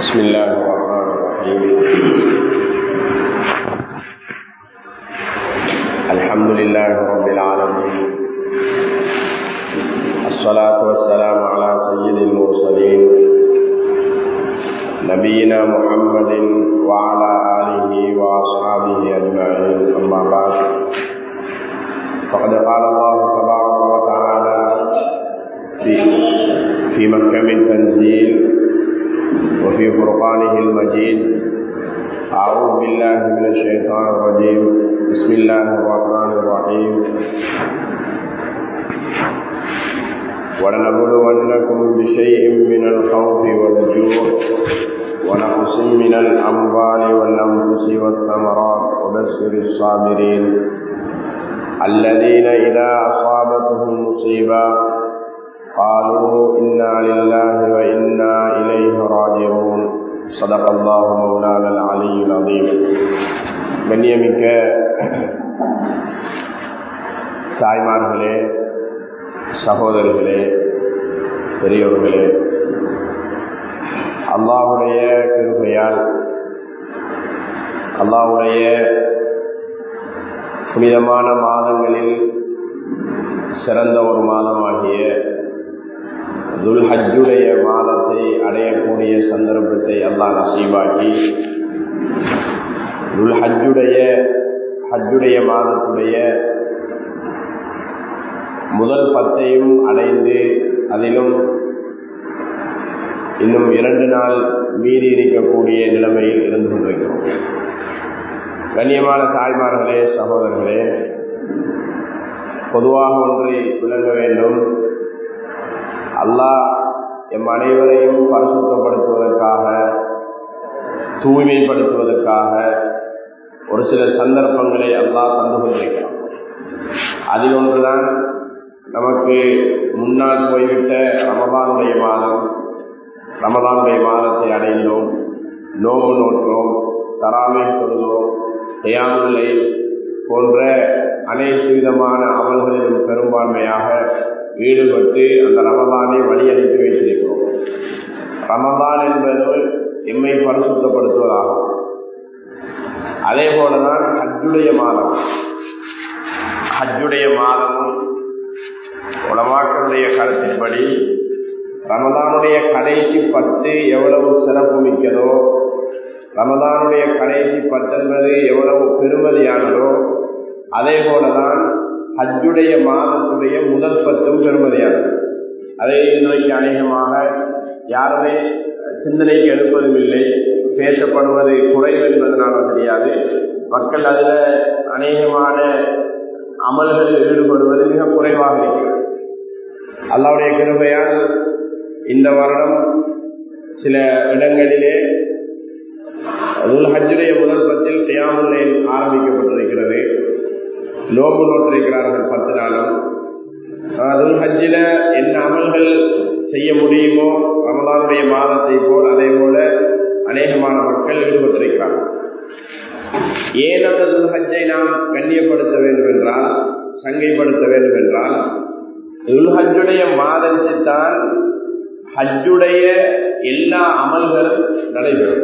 بسم الله الرحمن الرحيم الحمد لله رب العالمين الصلاة والسلام على سيد المرسلين نبينا محمد وعلى آله وأصحابه أجمعين أما بعد فقد قال الله تبارك وتعالى في في محكم التنزيل وفي فرقانه المجيد أعوذ بالله من الشيطان الرجيم بسم الله الرحمن الرحيم ولنبلونكم بشيء من الخوف والجوع ونقص من الأموال والأنفس والثمرات وبشر الصابرين الذين إذا أصابتهم مصيبة قالوا إنا لله وإنا إليه راجعون صدق الله مولانا العلي العظيم கண்ணியமிக்க தாய்மார்களே சகோதரிகளே பெரியோர்களே அல்லாவுடைய கிருபையால் அல்லாவுடைய புனிதமான மாதங்களில் சிறந்த ஒரு மாதமாகிய துல்ஹஜ்ஜுடைய மாதத்தை அடையக்கூடிய சந்தர்ப்பத்தை அல்லாஹ் நசீவாக்கி துல்ஹஜ்ஜுடைய ஹஜ்ஜுடைய மாதத்துடைய முதல் பத்தையும் அடைந்து அதிலும் இன்னும் இரண்டு நாள் மீறி இருக்கக்கூடிய நிலைமையில் இருந்து கொண்டிருக்கிறோம் கண்ணியமான தாய்மார்களே சகோதரர்களே பொதுவாக ஒன்றை விளங்க வேண்டும் அல்லாஹ் எம் அனைவரையும் பரிசுத்தப்படுத்துவதற்காக தூய்மைப்படுத்துவதற்காக ஒரு சில சந்தர்ப்பங்களை அல்லாஹ் தந்து கொண்டிருக்கிறான் அதில் ஒன்றுதான் நமக்கு முன்னால் போய்விட்ட ரமதானுடைய மாதம் ரமதானுடைய மாதத்தை அடைந்தோம் நோம்பு நோற்றோம் தராமை தொழுதோம் தயாமுல்லை போன்ற அனைத்து விதமான அமல்களிலும் பெரும்பான்மையாக ஈடுபட்டு அந்த ரமதானை வழி அனுப்பி வைத்திருக்கிறோம் ரமதான் என்பது எம்மை பரிசுத்தப்படுத்துவதாகும் அதே போலதான் ஹஜ்ஜுடைய மாதம் ஹஜ்ஜுடைய மாதமும் உலமாக்களுடைய கருத்தின்படி ரமதானுடைய கடைசி பத்து எவ்வளவு சிறப்பு மிக்கதோ ரமதானுடைய கடைசி பத்து என்பது எவ்வளவு பெருமதியானதோ அதே போலதான் ஹஜ்ஜுடைய மாதத்துடைய முதல் பத்தும் பெருமதியானது அதை இன்றைக்கு அநேகமாக யாருமே சிந்தனைக்கு எடுப்பதும் இல்லை பேசப்படுவது குறைவு என்பதனால தெரியாது மக்கள் அதில் அநேகமான அமல்களில் ஈடுபடுவது மிக குறைவாக இருக்கிறது அல்லாவுடைய கிருபையால் இந்த வருடம் சில இடங்களிலே ஹஜ்ஜுடைய முதல் பத்தில் தியாமுல்லை ஆரம்பிக்கப்பட்டிருக்கிறது நோம்பு நோட்டிருக்கிறார்கள் பத்து நாளும் அதுல் ஹஜ்ஜில என்ன அமல்கள் செய்ய முடியுமோ ரமதானுடைய மாதத்தை போல் அதே போல அநேகமான மக்கள் ஈடுபட்டிருக்கிறார்கள் ஏன் அந்த துல்ஹஜ்ஜை நாம் கண்ணியப்படுத்த வேண்டும் என்றால் சங்கைப்படுத்த வேண்டும் என்றால் துல்ஹஜ்ஜுடைய மாதத்தில் தான் ஹஜ்ஜுடைய எல்லா அமல்களும் நடைபெறும்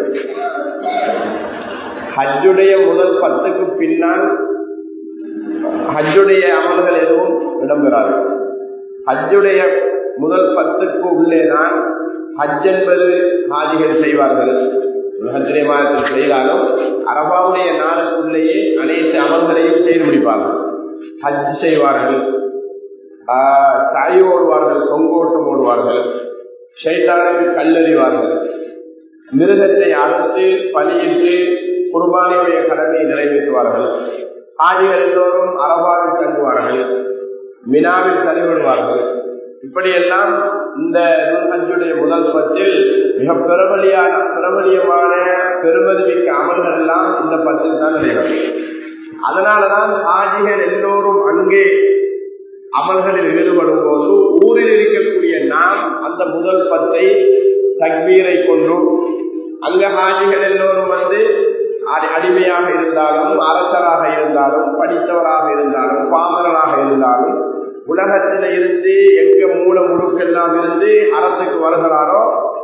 ஹஜ்ஜுடைய முதல் பத்துக்கு பின்னால் ஹஜ்ஜுடைய அமல்கள் எதுவும் இடம்பெறாது ஹஜ்ஜுடைய முதல் பத்துக்கு உள்ளே தான் ஹஜ் என்பது ஹாஜிகள் செய்வார்கள் ஹஜ்ஜுடைய மாதத்தில் செய்தாலும் அரபாவுடைய நாளுக்குள்ளேயே அனைத்து அமல்களையும் செய்து முடிப்பார்கள் ஹஜ் செய்வார்கள் சாய் ஓடுவார்கள் தொங்கோட்டம் ஓடுவார்கள் ஷைத்தானுக்கு கல்லறிவார்கள் மிருகத்தை அறுத்து பலியிட்டு குர்பானியுடைய கடமையை நிறைவேற்றுவார்கள் ஆதிகள் எல்லோரும் அரபாவில் தங்குவார்கள் மினாவில் தறிவிடுவார்கள் இப்படியெல்லாம் இந்த ஹஜ்ஜுடைய முதல் பத்தில் மிக பிரபலியான பிரபலியமான பெருமதி மிக்க அமல்கள் எல்லாம் இந்த பத்தில் தான் நடைபெறும் அதனாலதான் ஆதிகள் எல்லோரும் அங்கே அமல்களில் ஈடுபடும் போது ஊரில் இருக்கக்கூடிய நாம் அந்த முதல் பத்தை தக்பீரை கொண்டும் அங்க ஹாஜிகள் எல்லோரும் வந்து அடிமையாக இருந்தாலும் அரசராக இருந்தாலும் படித்தவராக இருந்தாலும் பாமரனாக இருந்தாலும் உலகத்தில இருந்து எங்க மூல முழுக்கெல்லாம் இருந்து அரசுக்கு வருகிறாரோ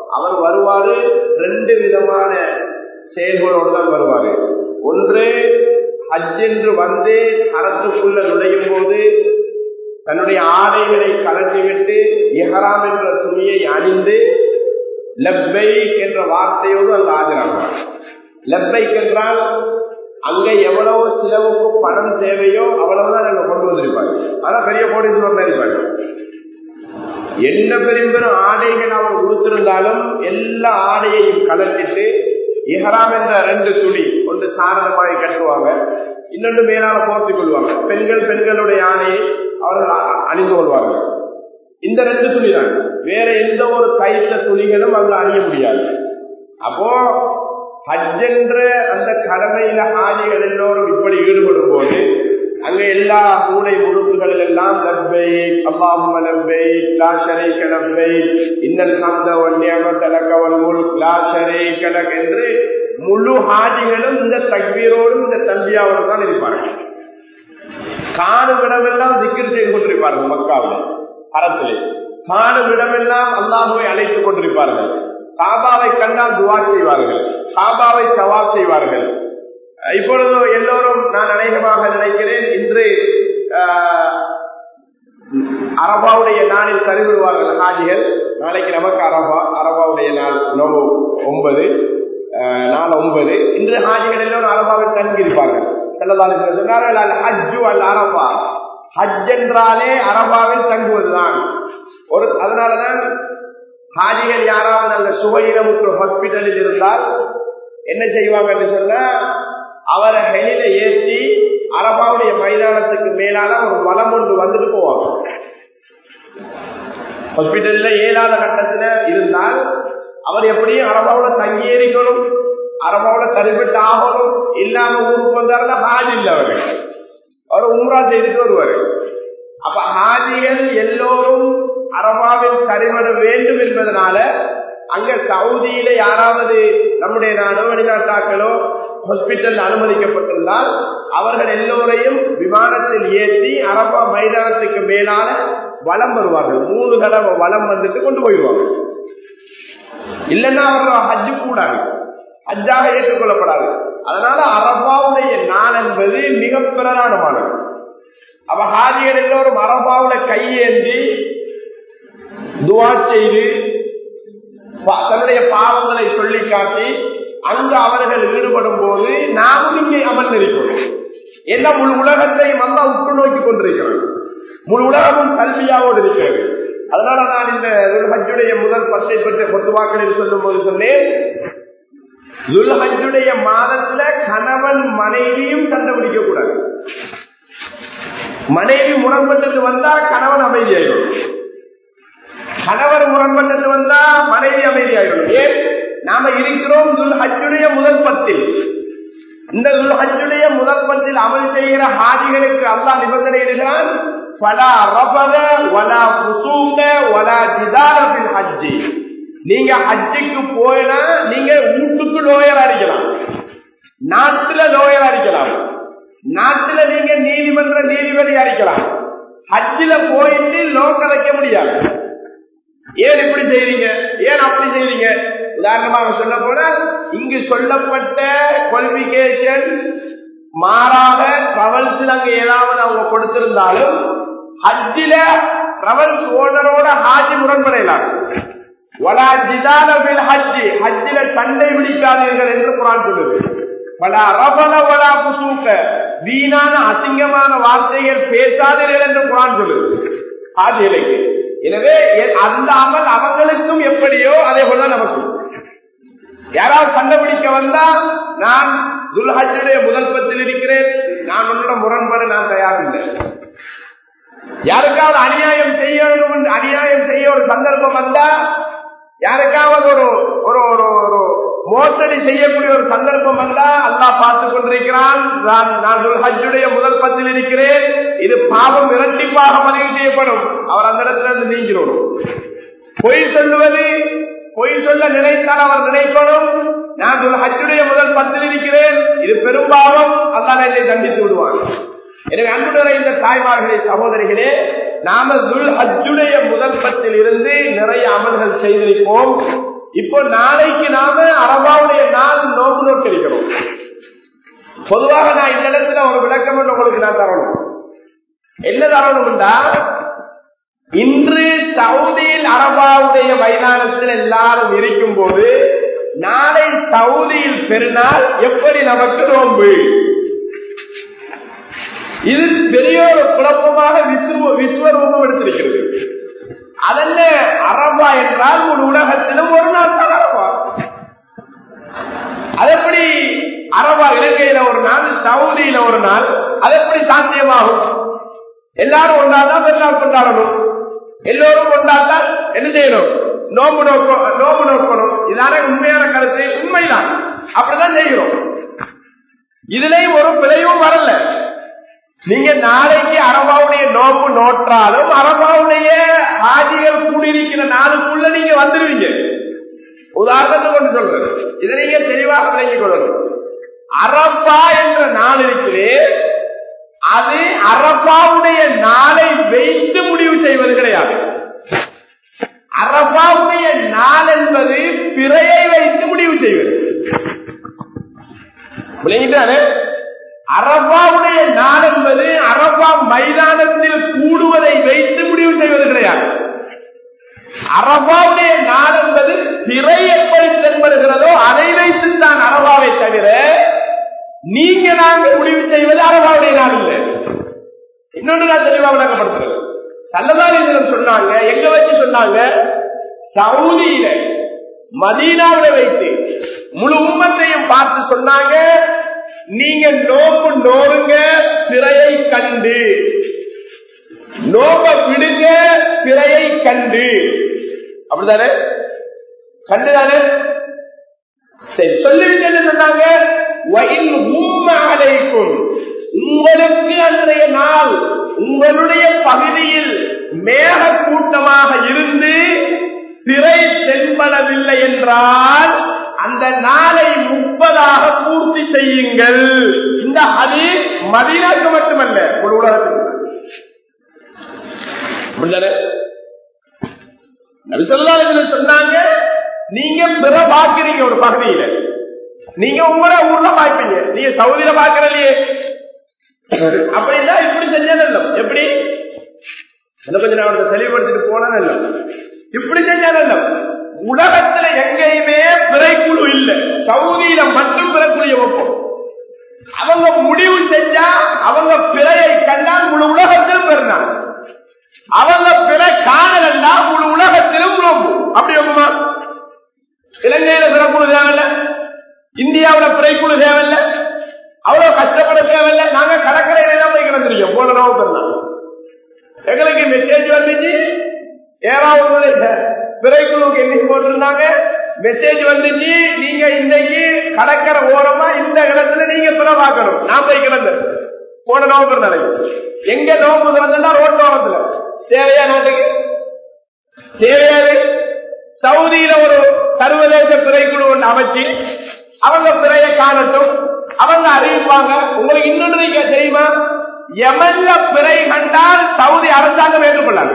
அவர் வருவாரு ரெண்டு விதமான செயல்களோடு தான் வருவாரு ஒன்று ஹஜ் என்று வந்து அறத்துக்குள்ள நுழையும் போது தன்னுடைய ஆடைகளை கலட்டிவிட்டு எஹராம் என்ற துணியை அணிந்து லெப்பை என்ற வார்த்தையோடு அங்கு ஆஜராகுவார் லெப்பைக் என்றால் அங்க எவ்வளவு செலவுக்கு பணம் தேவையோ அவ்வளவுதான் அங்க கொண்டு வந்திருப்பாங்க ஆனா பெரிய கோடீஸ்வரர் இருப்பாங்க என்ன பெரும் பெரும் ஆடைகள் அவர் உடுத்திருந்தாலும் எல்லா ஆடையையும் கலட்டிட்டு இஹராம் என்ற ரெண்டு துணி ஒன்று சாரணமாக கட்டுவாங்க இன்னொன்று மேலால போர்த்திக் கொள்வாங்க பெண்கள் பெண்களுடைய ஆடையை அவர்கள் அணிந்து கொள்வார்கள் இந்த ரெண்டு துணி தான் வேற எந்த ஒரு கைத்த துணிகளும் அங்கு அணிய முடியாது அப்போ ஹஜ் என்ற அந்த கடமையில ஆதிகள் எல்லோரும் இப்படி ஈடுபடும் போது அங்க எல்லா கூடை முறுக்குகளில் எல்லாம் லப்பை அல்லாஹும்ம லப்பை லா ஷரீக லப்பை இன்னல் ஹம்த வன் நிஅமத லக வல் முல்க் லா ஷரீக லக் என்று முழு ஹாஜிகளும் இந்த தக்பீரோடும் இந்த தம்பியாவோடு தான் இருப்பார்கள் காணும் இடமெல்லாம் திக்கிர் செய்து கொண்டிருப்பார்கள் மக்காவில் அறத்திலே காணும் இடமெல்லாம் அல்லாஹுவை அழைத்துக் கொண்டிருப்பார்கள் காபாவை கண்டால் துவா செய்வார்கள் காபாவை சவால் செய்வார்கள் இப்பொழுது எல்லோரும் நான் அநேகமாக நினைக்கிறேன் இன்று அரபாவுடைய நாளில் கருவிடுவார்கள் ஹாஜிகள் நாளைக்கு நமக்கு அரபா அரபாவுடைய நாள் நோம்பு ஒன்பது நாள் ஒன்பது இன்று ஹாஜிகள் எல்லோரும் அரபாவில் தங்கியிருப்பார்கள் சொன்னார்கள் அல் ஹஜ்ஜு அல் அரபா ஹஜ் என்றாலே அரபாவில் தங்குவதுதான் ஒரு அதனாலதான் ஹாஜிகள் யாராவது அந்த சுகையிடமுற்ற ஹாஸ்பிட்டலில் இருந்தால் என்ன செய்வாங்க என்று சொன்னா அவரை வெளியில ஏற்றி அரபாவுடைய மைதானத்துக்கு மேலான ஒரு வளம் ஒன்று வந்துட்டு போவாங்க ஹாஸ்பிட்டல்ல ஏழாத கட்டத்துல இருந்தால் அவர் எப்படியும் அரபாவுல தங்கியேறிக்கணும் அரபாவுல சரிபட்டு ஆகணும் இல்லாம ஊருக்கு வந்தாருன்னா ஹாஜி இல்லை அவர்கள் அவர் உம்ரா செய்துட்டு வருவாரு அப்ப ஹாஜிகள் எல்லோரும் அரபாவில் சரிபட வேண்டும் என்பதனால அங்க சவுதியில யாராவது நம்முடைய நாடோ வெளிநாட்டாக்களோ ஹாஸ்பிட்டல் அனுமதிக்கப்பட்டிருந்தால் அவர்கள் எல்லோரையும் விமானத்தில் ஏற்றி அரபா மைதானத்துக்கு மேலான வளம் வருவார்கள் மூணு தடவை வளம் வந்துட்டு கொண்டு போயிடுவாங்க இல்லைன்னா அவர்கள் ஹஜ்ஜு கூடாது ஹஜ்ஜாக ஏற்றுக்கொள்ளப்படாது அதனால அரபாவுடைய நாள் என்பது மிக பிரதானமானது அவ ஹாஜிகள் எல்லோரும் அரபாவுல கையேந்தி துவா செய்து தன்னுடைய பாவங்களை சொல்லி காட்டி அங்கு அவர்கள் ஈடுபடும் போது நாமும் இங்கே அமர்ந்திருக்கிறோம் என்ன முழு உலகத்தையும் அல்லா உற்று நோக்கி கொண்டிருக்கிறோம் முழு உலகமும் கல்வியாவோடு இருக்கிறது அதனால நான் இந்த ஹஜ்ஜுடைய முதல் பத்தை பற்றிய பொத்துவாக்களில் சொல்லும் போது சொன்னேன் துல்ஹஜுடைய மாதத்துல கணவன் மனைவியும் சண்டை பிடிக்க கூடாது மனைவி முரண்பட்டு வந்தா கணவன் அமைதியாயிடும் கணவர் முரண்பட்டு வந்தா மனைவி அமைதியாயிடும் ஏன் நாம இருக்கிறோம் துல் ஹஜ்ஜுடைய முதல் பத்தில் இந்த துல் ஹஜ்ஜுடைய முதல் பத்தில் அமல் செய்கிற ஹாஜிகளுக்கு அல்லா நிபந்தனை இருக்கிறான் பலா ரபத வலா புசூக வலா ஜிதாரபில் ஹஜ்ஜி நீங்க ஹஜ்ஜுக்கு போயினா நீங்க வீட்டுக்கு லோயர் அடிக்கலாம் நாட்டுல லோயர் அடிக்கலாம் நாட்டுல நீங்க நீதிமன்ற நீதிபதி அடிக்கலாம் ஹஜ்ஜில போயிட்டு லோன் கலைக்க முடியாது ஏன் இப்படி செய்றீங்க ஏன் அப்படி செய்றீங்க உதாரணமாக சொல்ல போனால் இங்கு சொல்லப்பட்ட குவாலிபிகேஷன் மாறாக டிராவல்ஸில் அங்க ஏதாவது அவங்க கொடுத்திருந்தாலும் ஹஜ்ஜில டிராவல்ஸ் ஓனரோட ஹாஜி முரண்படையலாம் வலா ஜிதானபில் ஹஜ்ஜி ஹஜ்ஜில சண்டை பிடிக்காதீர்கள் என்று குரான் சொல்லுது வலா ரபல வலா புசூக்க வீணான அசிங்கமான வார்த்தைகள் பேசாதீர்கள் என்று குரான் சொல்லுது ஹாஜிகளுக்கு எனவே அந்த அமல் அவங்களுக்கும் எப்படியோ அதே போல நமக்கு யாராவது கண்டுபிடிக்க வந்தா நான் துல்ஹஜுடைய முதல் பத்தில் இருக்கிறேன் நான் உன்னோட முரண்பாடு நான் தயாரில்லை யாருக்காவது அநியாயம் செய்யணும் அநியாயம் செய்ய ஒரு சந்தர்ப்பம் வந்தா யாருக்காவது ஒரு ஒரு ஒரு ஒரு மோசடி செய்யக்கூடிய ஒரு சந்தர்ப்பம் வந்தா அல்லாஹ் பார்த்து கொண்டிருக்கிறான் நான் நான் ஹஜ்ஜுடைய முதல் பத்தில் இருக்கிறேன் இது பாவம் இரட்டிப்பாக பதிவு செய்யப்படும் அவர் அந்த இடத்துல இருந்து நீங்கிடணும் பொய் சொல்லுவது பொய் சொல்ல நினைத்தால் அவர் நினைக்கணும் நான் ஹஜ்ஜுடைய முதல் பத்தில் இருக்கிறேன் இது பெரும்பாவம் அல்லாஹ் என்னை தண்டித்து விடுவான் எனவே அன்புடைய இந்த தாய்மார்களே சகோதரிகளே நாம துல் ஹஜ்ஜுடைய முதல் பத்தில் இருந்து நிறைய அமல்கள் செய்திருப்போம் இப்போ நாளைக்கு நாம அரபாவுடைய நாள் நோக்கு நோக்கிருக்கிறோம் பொதுவாக நான் இந்த இடத்துல ஒரு விளக்கம் ஒன்று உங்களுக்கு நான் தரணும் என்ன தரணும்டா இன்று சவுதியில் அரபாவுடைய மைதானத்தில் எல்லாரும் இருக்கும் போது நாளை சவுதியில் பெருநாள் எப்படி நமக்கு நோன்பு இது பெரிய ஒரு குழப்பமாக விஸ்வ விஸ்வரூபம் எடுத்திருக்கிறது அதென்ன அரபா என்றால் ஒரு உலகத்திலும் ஒரு நாள் தான் அரபா அதெப்படி அரபா இலங்கையில ஒரு நாள் சவுதியில ஒரு நாள் அது எப்படி சாத்தியமாகும் எல்லாரும் ஒன்றாதான் பெருநாள் கொண்டாடணும் எல்லோரும் கொண்டாட்டால் என்ன செய்யணும் நோம்பு நோக்க நோம்பு நோக்கணும் இதான உண்மையான கருத்து உண்மைதான் அப்படிதான் செய்கிறோம் இதுலயும் ஒரு பிழையும் வரல நீங்க நாளைக்கு அரபாவுடைய நோம்பு நோற்றாலும் அரபாவுடைய ஆஜிகள் கூடியிருக்கிற நாளுக்குள்ள நீங்க வந்துடுவீங்க உதாரணத்துக்கு கொண்டு சொல்றேன் இதை நீங்க தெளிவாக விளங்கிக் கொள்ளணும் அரபா என்ற நாள் இருக்கிறே அது அரபாவுடைய நாளை வைத்து முடிவு செய்வது கிடையாது அரபாவுடைய நாள் என்பது பிறையை வைத்து முடிவு செய்வது விளங்கிட்டாரு அரபாவுடைய நாள் என்பது அரபா மைதானத்தில் கூடுவதை வைத்து முடிவு செய்வது கிடையாது அரபாவுடைய நாள் என்பது திரை எப்படி தென்படுகிறதோ அதை வைத்து தான் அரபாவை தவிர நீங்க நாங்கள் முடிவு செய்வது அரபாவுடைய நாள் இல்லை இன்னொன்று நான் தெளிவாக விளக்கப்படுத்துறது சல்லதாரிதனம் சொன்னாங்க எங்க வச்சு சொன்னாங்க சவுதியில மதீனாவில வைத்து முழு உம்மத்தையும் பார்த்து சொன்னாங்க நீங்க நோக்கு நோருங்க பிறையை கண்டு நோக்க விடுங்க பிறையை கண்டு அப்படிதானே கண்டுதானே சரி சொல்லிவிட்டு என்ன சொன்னாங்க வயல் உண்மைக்கும் உங்களுக்கு அன்றைய நாள் உங்களுடைய பகுதியில் மேக கூட்டமாக இருந்து திரை தென்படவில்லை என்றால் அந்த நாளை முப்பதாக பூர்த்தி செய்யுங்கள் இந்த அது மதினாக்கு மட்டுமல்ல ஒரு உலகத்துக்கு சொன்னாங்க நீங்க பிற பாக்குறீங்க ஒரு பகுதியில நீங்க உங்களோட ஊர்ல பாய்ப்பீங்க நீங்க சவுதியில பாக்குறலையே அப்படின்னா இப்படி செஞ்சதில்ல எப்படி கொஞ்சம் நான் அவனுக்கு தெளிவுபடுத்திட்டு போனதில்ல இப்படி செஞ்சதில்ல உலகத்துல எங்கேயுமே பிறைக்குழு இல்ல சவுதியில மட்டும் பிறக்குழிய வைப்போம் அவங்க முடிவு செஞ்சா அவங்க பிறையை கண்டால் முழு உலகத்திலும் பெருந்தாங்க அவங்க பிற காணலன்னா முழு உலகத்திலும் நோம்பு அப்படி வைக்குமா இலங்கையில பிறக்குழு தேவையில்ல இந்தியாவில பிறைக்குழு தேவையில்ல அவ்வளவு கஷ்டப்பட தேவையில்ல நாங்க கடற்கரையில தான் போய் கிடந்திருக்கோம் போன நோம்பு பெருந்தாங்க எங்களுக்கு மெசேஜ் வந்துச்சு ஏழாவது பிறைக்குழுவுக்கு என்னைக்கு போட்டிருந்தாங்க மெசேஜ் வந்துச்சு நீங்க இன்னைக்கு கடற்கரை ஓரமா இந்த இடத்துல நீங்க பிற பார்க்கணும் நான் போய் கிடந்து போன நோம்பு நடக்கும் எங்க நோம்பு கிடந்தா ரோட் ஓரத்துல தேவையா நாட்டுக்கு தேவையாது சவுதியில ஒரு சர்வதேச பிறைக்குழு ஒன்று அமைச்சு அவங்க பிறைய காணட்டும் அவங்க அறிவிப்பாங்க உங்களுக்கு இன்னொன்று நீங்க தெரியுமா எமன்ல பிறை கண்டால் சவுதி அரசாங்கம் ஏற்றுக்கொள்ளாது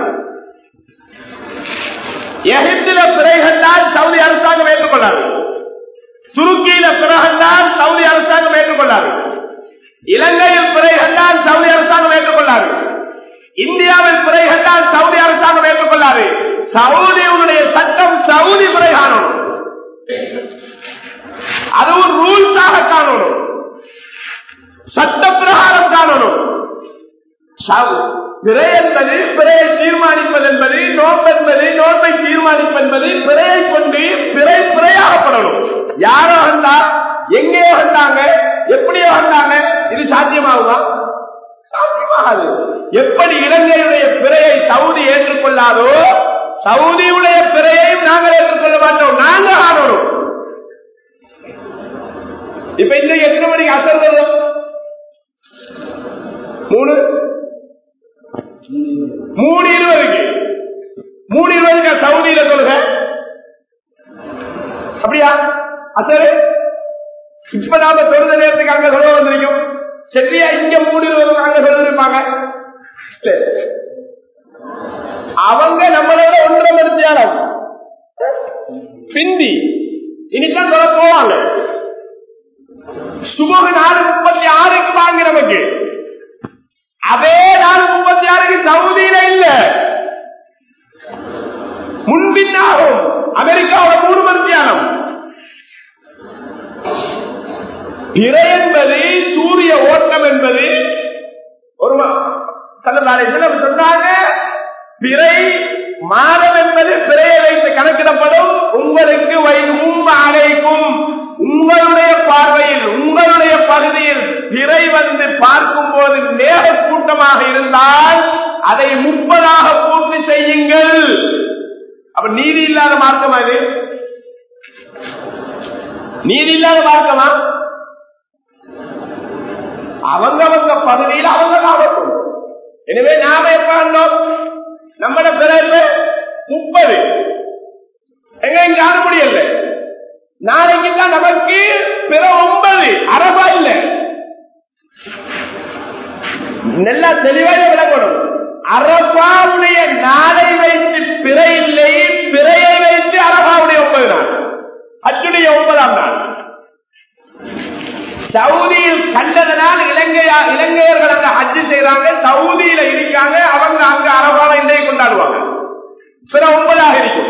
எகிப்தில பிறை கண்டால் சவுதி அரசாங்கம் ஏற்றுக்கொள்ளாது துருக்கியில பிறை கண்டால் சவுதி அரசாங்கம் ஏற்றுக்கொள்ளாது இலங்கையில் பிறை கண்டால் சவுதி அரசாங்கம் ஏற்றுக்கொள்ளாது இந்தியாவில் பிறை கண்டால் சவுதி அரசாங்கம் ஏற்றுக்கொள்ளாது சவுதியுடைய சட்டம் சவுதி பிறை காணணும் அதுவும் ரூல்ஸாக காணணும் சட்ட பிரகாரம் காணணும் பிறை என்பது பிறையை தீர்மானிப்பது என்பது நோன்பு என்பது நோன்பை தீர்மானிப்பது என்பது பிறையை கொண்டு பிறை பிறையாகப்படணும் யாரோ வந்தா எங்கேயோ வந்தாங்க எப்படியோ வந்தாங்க இது சாத்தியமாகுமா சாத்தியமாகாது எப்படி இலங்கையுடைய பிறையை சவுதி ஏற்றுக்கொள்ளாதோ சவுதியுடைய பிறையையும் நாங்கள் ஏற்றுக்கொள்ள மாட்டோம் நாங்க ஆடணும் இப்ப இன்றைக்கு எத்தனை மணிக்கு அசர் வரும் மூணு மூணு இருபதுக்கு மூணு இருபதுக்கு சவுதியில சொல்லுங்க அப்படியா அசரு இப்ப நாம சொல்ற நேரத்துக்கு அங்க சொல்ல வந்திருக்கும் சரியா இங்க மூணு இருபதுக்கு அங்க சொல்லிருப்பாங்க அவங்க நம்மளோட ஒன்றரை மணித்தியாலம் பிந்தி இனிதான் சொல்ல போவாங்க சுமூக நாலு முப்பத்தி ஆறுக்கு வாங்க நமக்கு அதே நாலு முப்பத்தி ஆறுக்கு சவுதியில இல்ல முன்பின்னாகும் அமெரிக்காவோட மூணு மத்தியானம் பிறை என்பது சூரிய ஓட்டம் என்பது ஒரு தலைவர் சொன்னாங்க பிறை மாதம் என்பது பிறையை வைத்து கணக்கிடப்படும் உங்களுக்கு வைகும் அழைக்கும் உங்களுடைய பார்வையில் உங்களுடைய பகுதியில் பிறை வந்து பார்க்கும் போது நேர கூட்டமாக இருந்தால் அதை முப்பதாக பூர்த்தி செய்யுங்கள் அப்ப நீதி இல்லாத மார்க்கமா இது நீதி இல்லாத மார்க்கமா அவங்க அவங்க பகுதியில் அவங்க லாபம் எனவே நாம எப்ப வந்தோம் நம்மட பிறகு முப்பது எங்க இங்க ஆட முடியல நாளைக்கு தான் நமக்கு பிற ஒன்பது அரபா இல்ல நல்லா தெளிவாக விளங்கணும் அரபாவுடைய நாளை வைத்து பிறை இல்லை பிறையை வைத்து அரபாவுடைய ஒன்பது நாள் அச்சுடைய ஒன்பதாம் நாள் சவுதியில் கண்டதனால் இலங்கையா இலங்கையர்கள் அங்க ஹஜ்ஜு செய்யறாங்க சவுதியில இருக்காங்க அவங்க அங்க அரபால இன்றைக்கு கொண்டாடுவாங்க பிற ஒன்பதாக இருக்கும்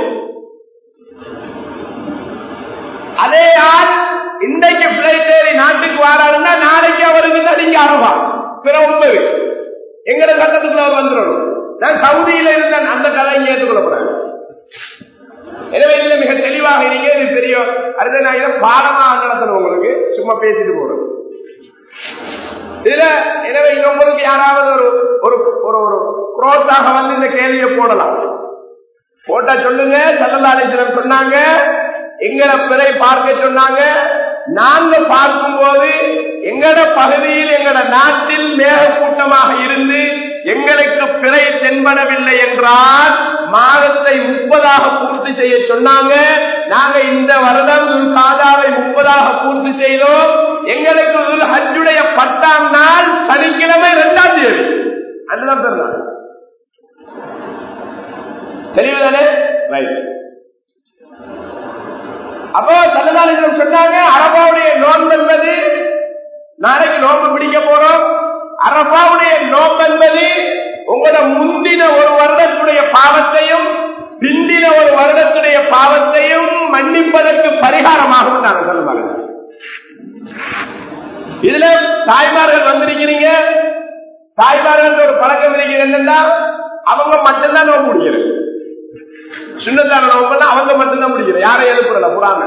அதே ஆள் இன்றைக்கு பிளைட் ஏறி நாட்டுக்கு வராருன்னா நாளைக்கு அவருக்கு தான் நீங்க அரபா பிற ஒன்பது எங்கட சட்டத்துக்குள்ள அவர் வந்துடணும் நான் சவுதியில இருந்த அந்த கதை இங்க ஏற்றுக்கொள்ளப்படாது எனவே இதுல மிக தெளிவாக நீங்க இது பெரிய அடுத்த நான் இதை பாடமாக நடத்தணும் உங்களுக்கு சும்மா பேசிட்டு போறோம் இதுல எனவே இது உங்களுக்கு யாராவது ஒரு ஒரு ஒரு ஒரு குரோஸாக வந்து இந்த கேள்வியை போடலாம் போட்டா சொல்லுங்க சல்லல்லாலேஸ்வரம் சொன்னாங்க எங்கட பிறை பார்க்க சொன்னாங்க நாங்க பார்க்கும் போது எங்கட பகுதியில் எங்கட நாட்டில் மேகக்கூட்டமாக இருந்து எங்களுக்கு பிறை தென்படவில்லை என்றால் மாதத்தை முப்பதாக பூர்த்தி செய்ய சொன்னாங்க நாங்க இந்த வருடம் காதாவை முப்பதாக பூர்த்தி செய்தோம் எங்களுக்கு ஹஜ்ஜுடைய பத்தாம் நாள் சனிக்கிழமை இரண்டாம் தேதி அதுதான் பிறந்தாங்க தெரியுதானே ரைட் அப்போ தலதாளிகள் சொன்னாங்க அரபாவுடைய நோன்பு என்பது நாளைக்கு நோன்பு பிடிக்க போறோம் அரபாவுடைய நோன்பு என்பது உங்களோட முந்தின ஒரு வருடத்துடைய பாவத்தையும் பிந்தின ஒரு வருடத்துடைய பாவத்தையும் மன்னிப்பதற்கு பரிகாரமாகவும் நாங்கள் சொல்லுவாங்க இதுல தாய்மார்கள் வந்திருக்கிறீங்க தாய்மார்கள் ஒரு பழக்கம் இருக்கிறது என்னன்னா அவங்க மட்டும்தான் நோக்க முடிகிறது சின்னதான நோக்கெல்லாம் அவங்க மட்டும்தான் முடிக்கிறது யாரை எழுப்புறல புறாம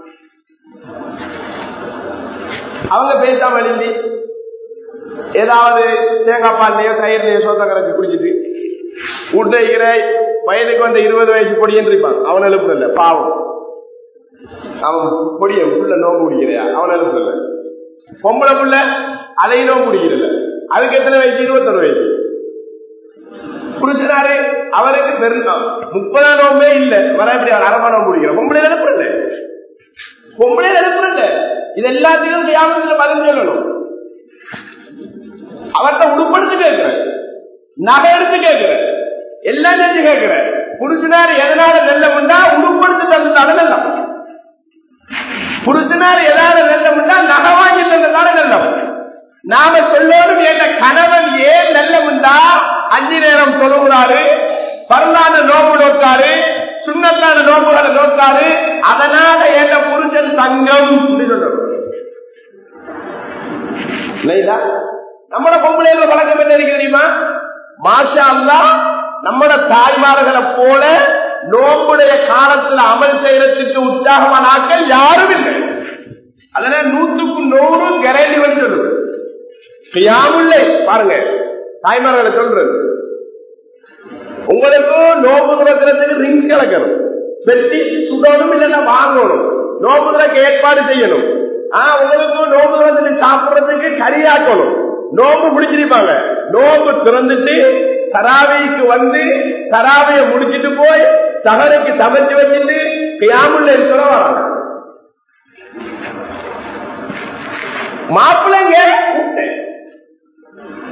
அவங்க பேசாம எழுந்தி ஏதாவது தேங்காய் பால்லையோ தயிர்லையோ சோத்த கரைச்சி குடிச்சிட்டு உடைகிற வயதுக்கு வந்த இருபது வயசு பொடியன் இருப்பான் அவன் எழுப்புறல பாவம் அவன் பொடிய புள்ள நோம்பு குடிக்கிறையா அவன் எழுப்புறல பொம்பளை புள்ள அதையும் நோம்பு குடிக்கிறல அதுக்கு எத்தனை வயசு இருபத்தொரு வயசு புருஷனாரு அவருக்கு பெருந்தோம் முப்பதாம் நோம்பே இல்ல வர எப்படி அவர் அரபா நோம்பு குடிக்கிற பொம்பளை எழுப்புறல பொம்பளை எழுப்புறல இது எல்லாத்தையும் கியாமத்துல பதில் சொல்லணும் அவர்கிட்ட உடுப்படுத்து கேட்கிற நகை எடுத்து கேட்கிற எல்லாம் செஞ்சு கேட்கிற புருஷனார் எதனால வெள்ளமுண்டா உடுப்படுத்து தந்தாலும் வெள்ளம் புருஷனார் எதனால வெள்ளமுண்டா நகை வாங்கி தந்ததால வெள்ளம் நாம சொல்லோடும் என்ற கணவன் ஏன் நல்லமுண்டா அஞ்சு நேரம் சொல்லுகிறாரு பரந்தான நோம்பு நோக்காரு சுண்ணத்தான நோம்புகளை நோக்காரு அதனால என்ற புருஷன் தங்கம் சொல்லணும் நம்மட பொம்பளைகள பழக்கம் என்ன இருக்கு தெரியுமா மாஷா அல்லா நம்மட தாய்மார்களை போல நோம்புடைய காலத்துல அமல் செய்யறதுக்கு உற்சாகமான ஆட்கள் யாரும் இல்லை அதனால நூற்றுக்கு நூறு கரேலி வந்து செய்யாமுல்லை பாருங்க தாய்மார்களை சொல்றது உங்களுக்கு நோம்பு துறக்கிறதுக்கு ரிங்ஸ் கலக்கணும் வெட்டி சுடணும் இல்லைன்னா வாங்கணும் நோம்பு துறக்க ஏற்பாடு செய்யணும் ஆஹ் உங்களுக்கு நோம்பு திறந்துட்டு சாப்பிடுறதுக்கு கரியாக்கணும் நோம்பு முடிச்சிருப்பாங்க நோம்பு திறந்துட்டு தராவைக்கு வந்து தராவைய முடிச்சிட்டு போய் சகருக்கு சமைச்சு வச்சுட்டு கியாமுள்ள சொல்ல வராங்க மாப்பிள்ளைங்க கூப்பிட்டேன்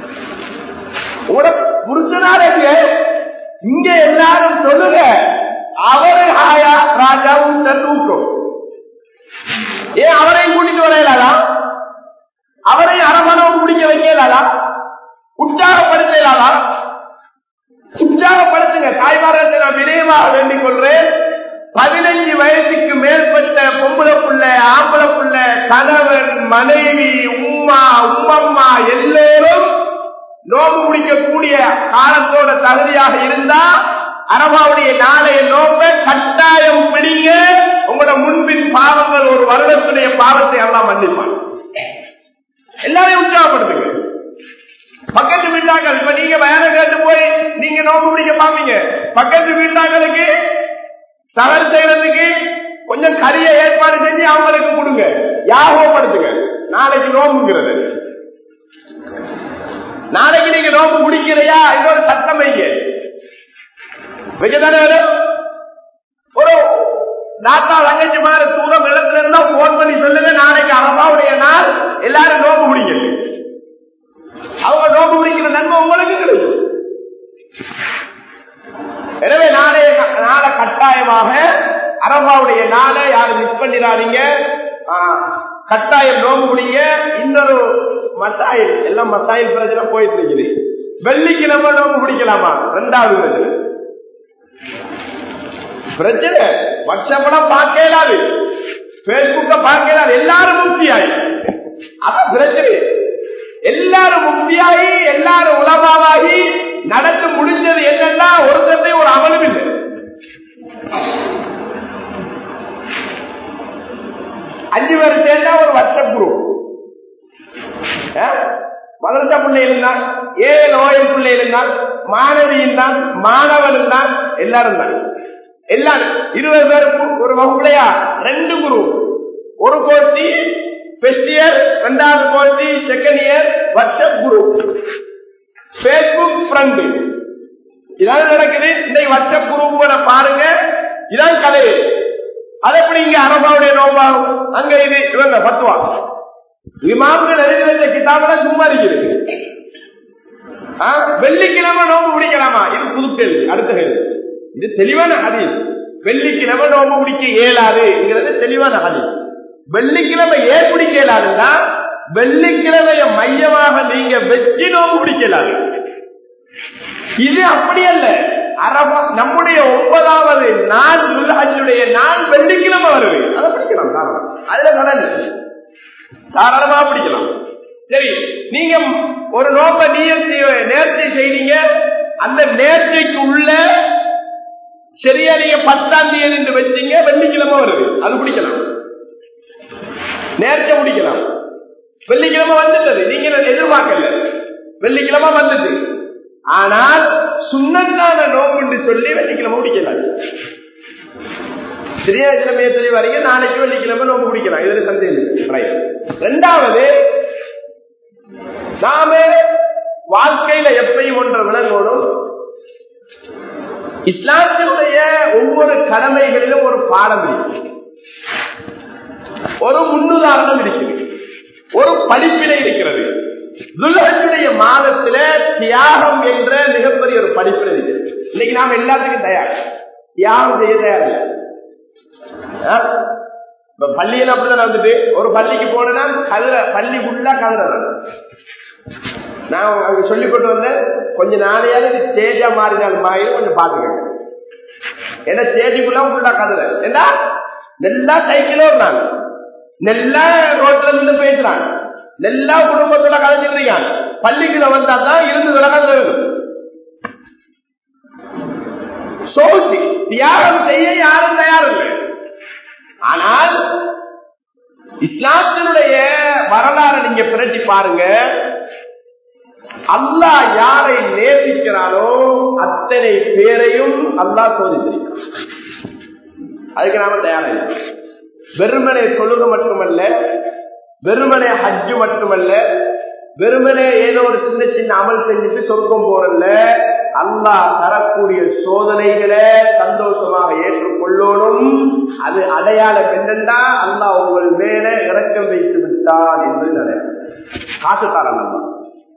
உங்களோட புருஷனால இங்க எல்லாரும் சொல்லுங்க அவரு ஹாயா ராஜாவும் தூக்கம் ஏன் அவரையும் கூட்டிட்டு வரையலாதா அவரையும் அரமணம் குடிக்க வைக்கலாதா உற்சாகப்படுத்தலாதா உற்சாகப்படுத்துங்க தாய்மாரத்தை நான் விரைவாக வேண்டிக் கொள்றேன் பதினஞ்சு வயசுக்கு மேற்பட்ட பொம்பளை புள்ள ஆம்பளை புள்ள கணவன் மனைவி உம்மா உம்மம்மா எல்லோரும் நோம்பு முடிக்கக்கூடிய காலத்தோட தகுதியாக இருந்தா அரபாவுடைய நாளைய நோக்க கட்டாயம் பிடிங்க உங்களோட முன்பின் பாவங்கள் ஒரு வருடத்துடைய பாவத்தை எல்லாம் மன்னிப்பான் எல்லாரையும் உற்சாகப்படுத்துங்க பக்கத்து வீட்டாக்கள் இப்ப நீங்க வேலை கேட்டு போய் நீங்க நோம்பு பிடிக்க பாப்பீங்க பக்கத்து வீட்டாக்களுக்கு சகல் செய்யறதுக்கு கொஞ்சம் கரிய ஏற்பாடு செஞ்சு அவங்களுக்கு கொடுங்க யாகப்படுத்துங்க நாளைக்கு நோம்புங்கிறது நாளைக்கு நீங்க நோம்பு முடிக்கலையா இன்னொரு சட்டம் வைங்க வைக்கத்தானே வரும் ஒரு நாட்டா தங்கச்சி மாதிரி தூரம் இடத்துல இருந்தா போன் பண்ணி சொல்லுங்க நாளைக்கு அம்மாவுடைய நாள் எல்லாரும் நோம்பு முடிக்கல அவங்க நோம்பு முடிக்கிற நன்மை உங்களுக்கு கிடைக்கும் எனவே நாளை நாளை கட்டாயமாக அரபாவுடைய நாளை யாரும் மிஸ் பண்ணிடாதீங்க கட்டாயம் நோம்பு முடிங்க இன்னொரு மசாயில் எல்லாம் மசாயில் பிரச்சனை போயிட்டு இருக்குது வெள்ளிக்கிழமை நோம்பு பிடிக்கலாமா ரெண்டாவது பிரச்சனை பிரச்சனை வாட்ஸ்அப்லாம் பார்க்க இயலாது பேஸ்புக்க பார்க்க இயலாது எல்லாரும் முக்தியாயி அதான் பிரச்சனை எல்லாரும் முக்தியாகி எல்லாரும் உலமாவாகி நடந்து முடிஞ்சது என்னன்னா ஒருத்தத்தை ஒரு அமலும் இல்லை அஞ்சு பேர் சேர்ந்தா ஒரு வாட்ஸ்அப் குரூப் மதரச பிள்ளைகள் தான் ஏழு ஓயல் பிள்ளைகள் தான் மாணவியும் தான் மாணவனும் தான் எல்லாரும் தான் எல்லாரும் இருபது பேருக்கு ஒரு வகுப்புலையா ரெண்டு குரூப் ஒரு கோஷ்டி ஃபர்ஸ்ட் இயர் ரெண்டாவது கோஷ்டி second year WhatsApp group Facebook friend இதான் நடக்குது இந்த வாட்ஸ்அப் குரூப்களை பாருங்க இதான் கதை அது எப்படி இங்க அரபாவுடைய நோம்பாகும் அங்க இது இவங்க பத்துவா இமாம்கள் எழுதி வச்ச கிதாபெல்லாம் சும்மா இருக்குது வெள்ளிக்கிழமை நோம்பு பிடிக்கலாமா இது புது கேள்வி அடுத்த கேள்வி இது தெளிவான ஹதி வெள்ளிக்கிழமை நோம்பு பிடிக்க இயலாதுங்கிறது தெளிவான ஹதி வெள்ளிக்கிழமை ஏன் பிடிக்க இயலாதுன்னா வெள்ளிக்கிழமைய மையமாக நீங்க வெற்றி நோம்பு பிடிக்க இயலாது இது அப்படி அல்ல அரபா நம்முடைய ஒன்பதாவது நாள் துல்ஹஜுடைய நாள் வெள்ளிக்கிழமை வருது அதை பிடிக்கலாம் தாராளம் அதுல கடன் தாராளமா பிடிக்கலாம் சரி நீங்க ஒரு நோக்க நீயத்தை நேர்ச்சி செய்றீங்க அந்த நேர்ச்சிக்கு உள்ள சரியா நீங்க பத்தாம் தேதி என்று வச்சீங்க வெள்ளிக்கிழமை வருது அது பிடிக்கலாம் நேர்ச்சை பிடிக்கலாம் வெள்ளிக்கிழமை வந்துட்டது நீங்க எதிர்பார்க்கல வெள்ளிக்கிழமை வந்துட்டு ஆனால் சுண்ணத்தான நோம்பு சொல்லி வெள்ளிக்கிழமை பிடிக்கலாம் சரியா கிழமையை சொல்லி வரீங்க நாளைக்கு வெள்ளிக்கிழமை நோம்பு பிடிக்கலாம் இதுல சந்தேகம் ரெண்டாவது நாம வாழ்க்கையில எப்பயும் ஒன்ற விளங்கணும் இஸ்லாத்தினுடைய ஒவ்வொரு கடமைகளிலும் ஒரு பாடம் இருக்கு ஒரு முன்னுதாரணம் இருக்குது ஒரு படிப்பினை இருக்கிறது துல்ஹஜுடைய மாதத்தில தியாகம் என்ற மிகப்பெரிய ஒரு படிப்பினை இருக்கிறது இன்னைக்கு நாம எல்லாத்துக்கும் தயார் தியாகம் செய்ய தயார் இல்லை இப்ப பள்ளியில அப்படிதான் வந்துட்டு ஒரு பள்ளிக்கு போனா கதிர பள்ளி ஃபுல்லா கதிர நான் அங்க சொல்லி கொண்டு வந்தேன் கொஞ்ச நாளையாவது ஸ்டேஜா மாறினாலும் மாறி கொஞ்சம் பாத்துக்கங்க ஏன்னா ஸ்டேஜுக்குள்ள ஃபுல்லா கதிர என்ன நெல்லா சைக்கிள் ஓடுறாங்க நெல்லா ரோட்ல இருந்து பேசுறாங்க நெல்லா குடும்பத்தோட கலைஞ்சிட்டு இருக்காங்க பள்ளிக்குள்ள வந்தா தான் இருந்து விலகாது சோசி தியாகம் செய்ய யாரும் தயார் இல்லை ஆனால் இஸ்லாத்தினுடைய வரலாறு நீங்க பிரட்டி பாருங்க அல்லா யாரை நேசிக்கிறானோ அத்தனை பேரையும் அல்லா சோதித்திருக்கிறான் அதுக்கு நாம தயாரில்லை வெறுமனை தொழுக மட்டுமல்ல வெறுமனே ஹஜ்ஜு மட்டுமல்ல வெறுமனே ஏதோ ஒரு சின்ன சின்ன அமல் செஞ்சுட்டு சொர்க்கம் போறல்ல அல்லாஹ் தரக்கூடிய சோதனைகளை சந்தோஷமாக ஏற்றுக்கொள்ளணும் அது அடையாளம் என்னென்றா அல்லாஹ் உங்கள் மேல இறக்கம் வைத்து விட்டான் என்று நினைக்கிறேன் காசுக்காரன் அல்லா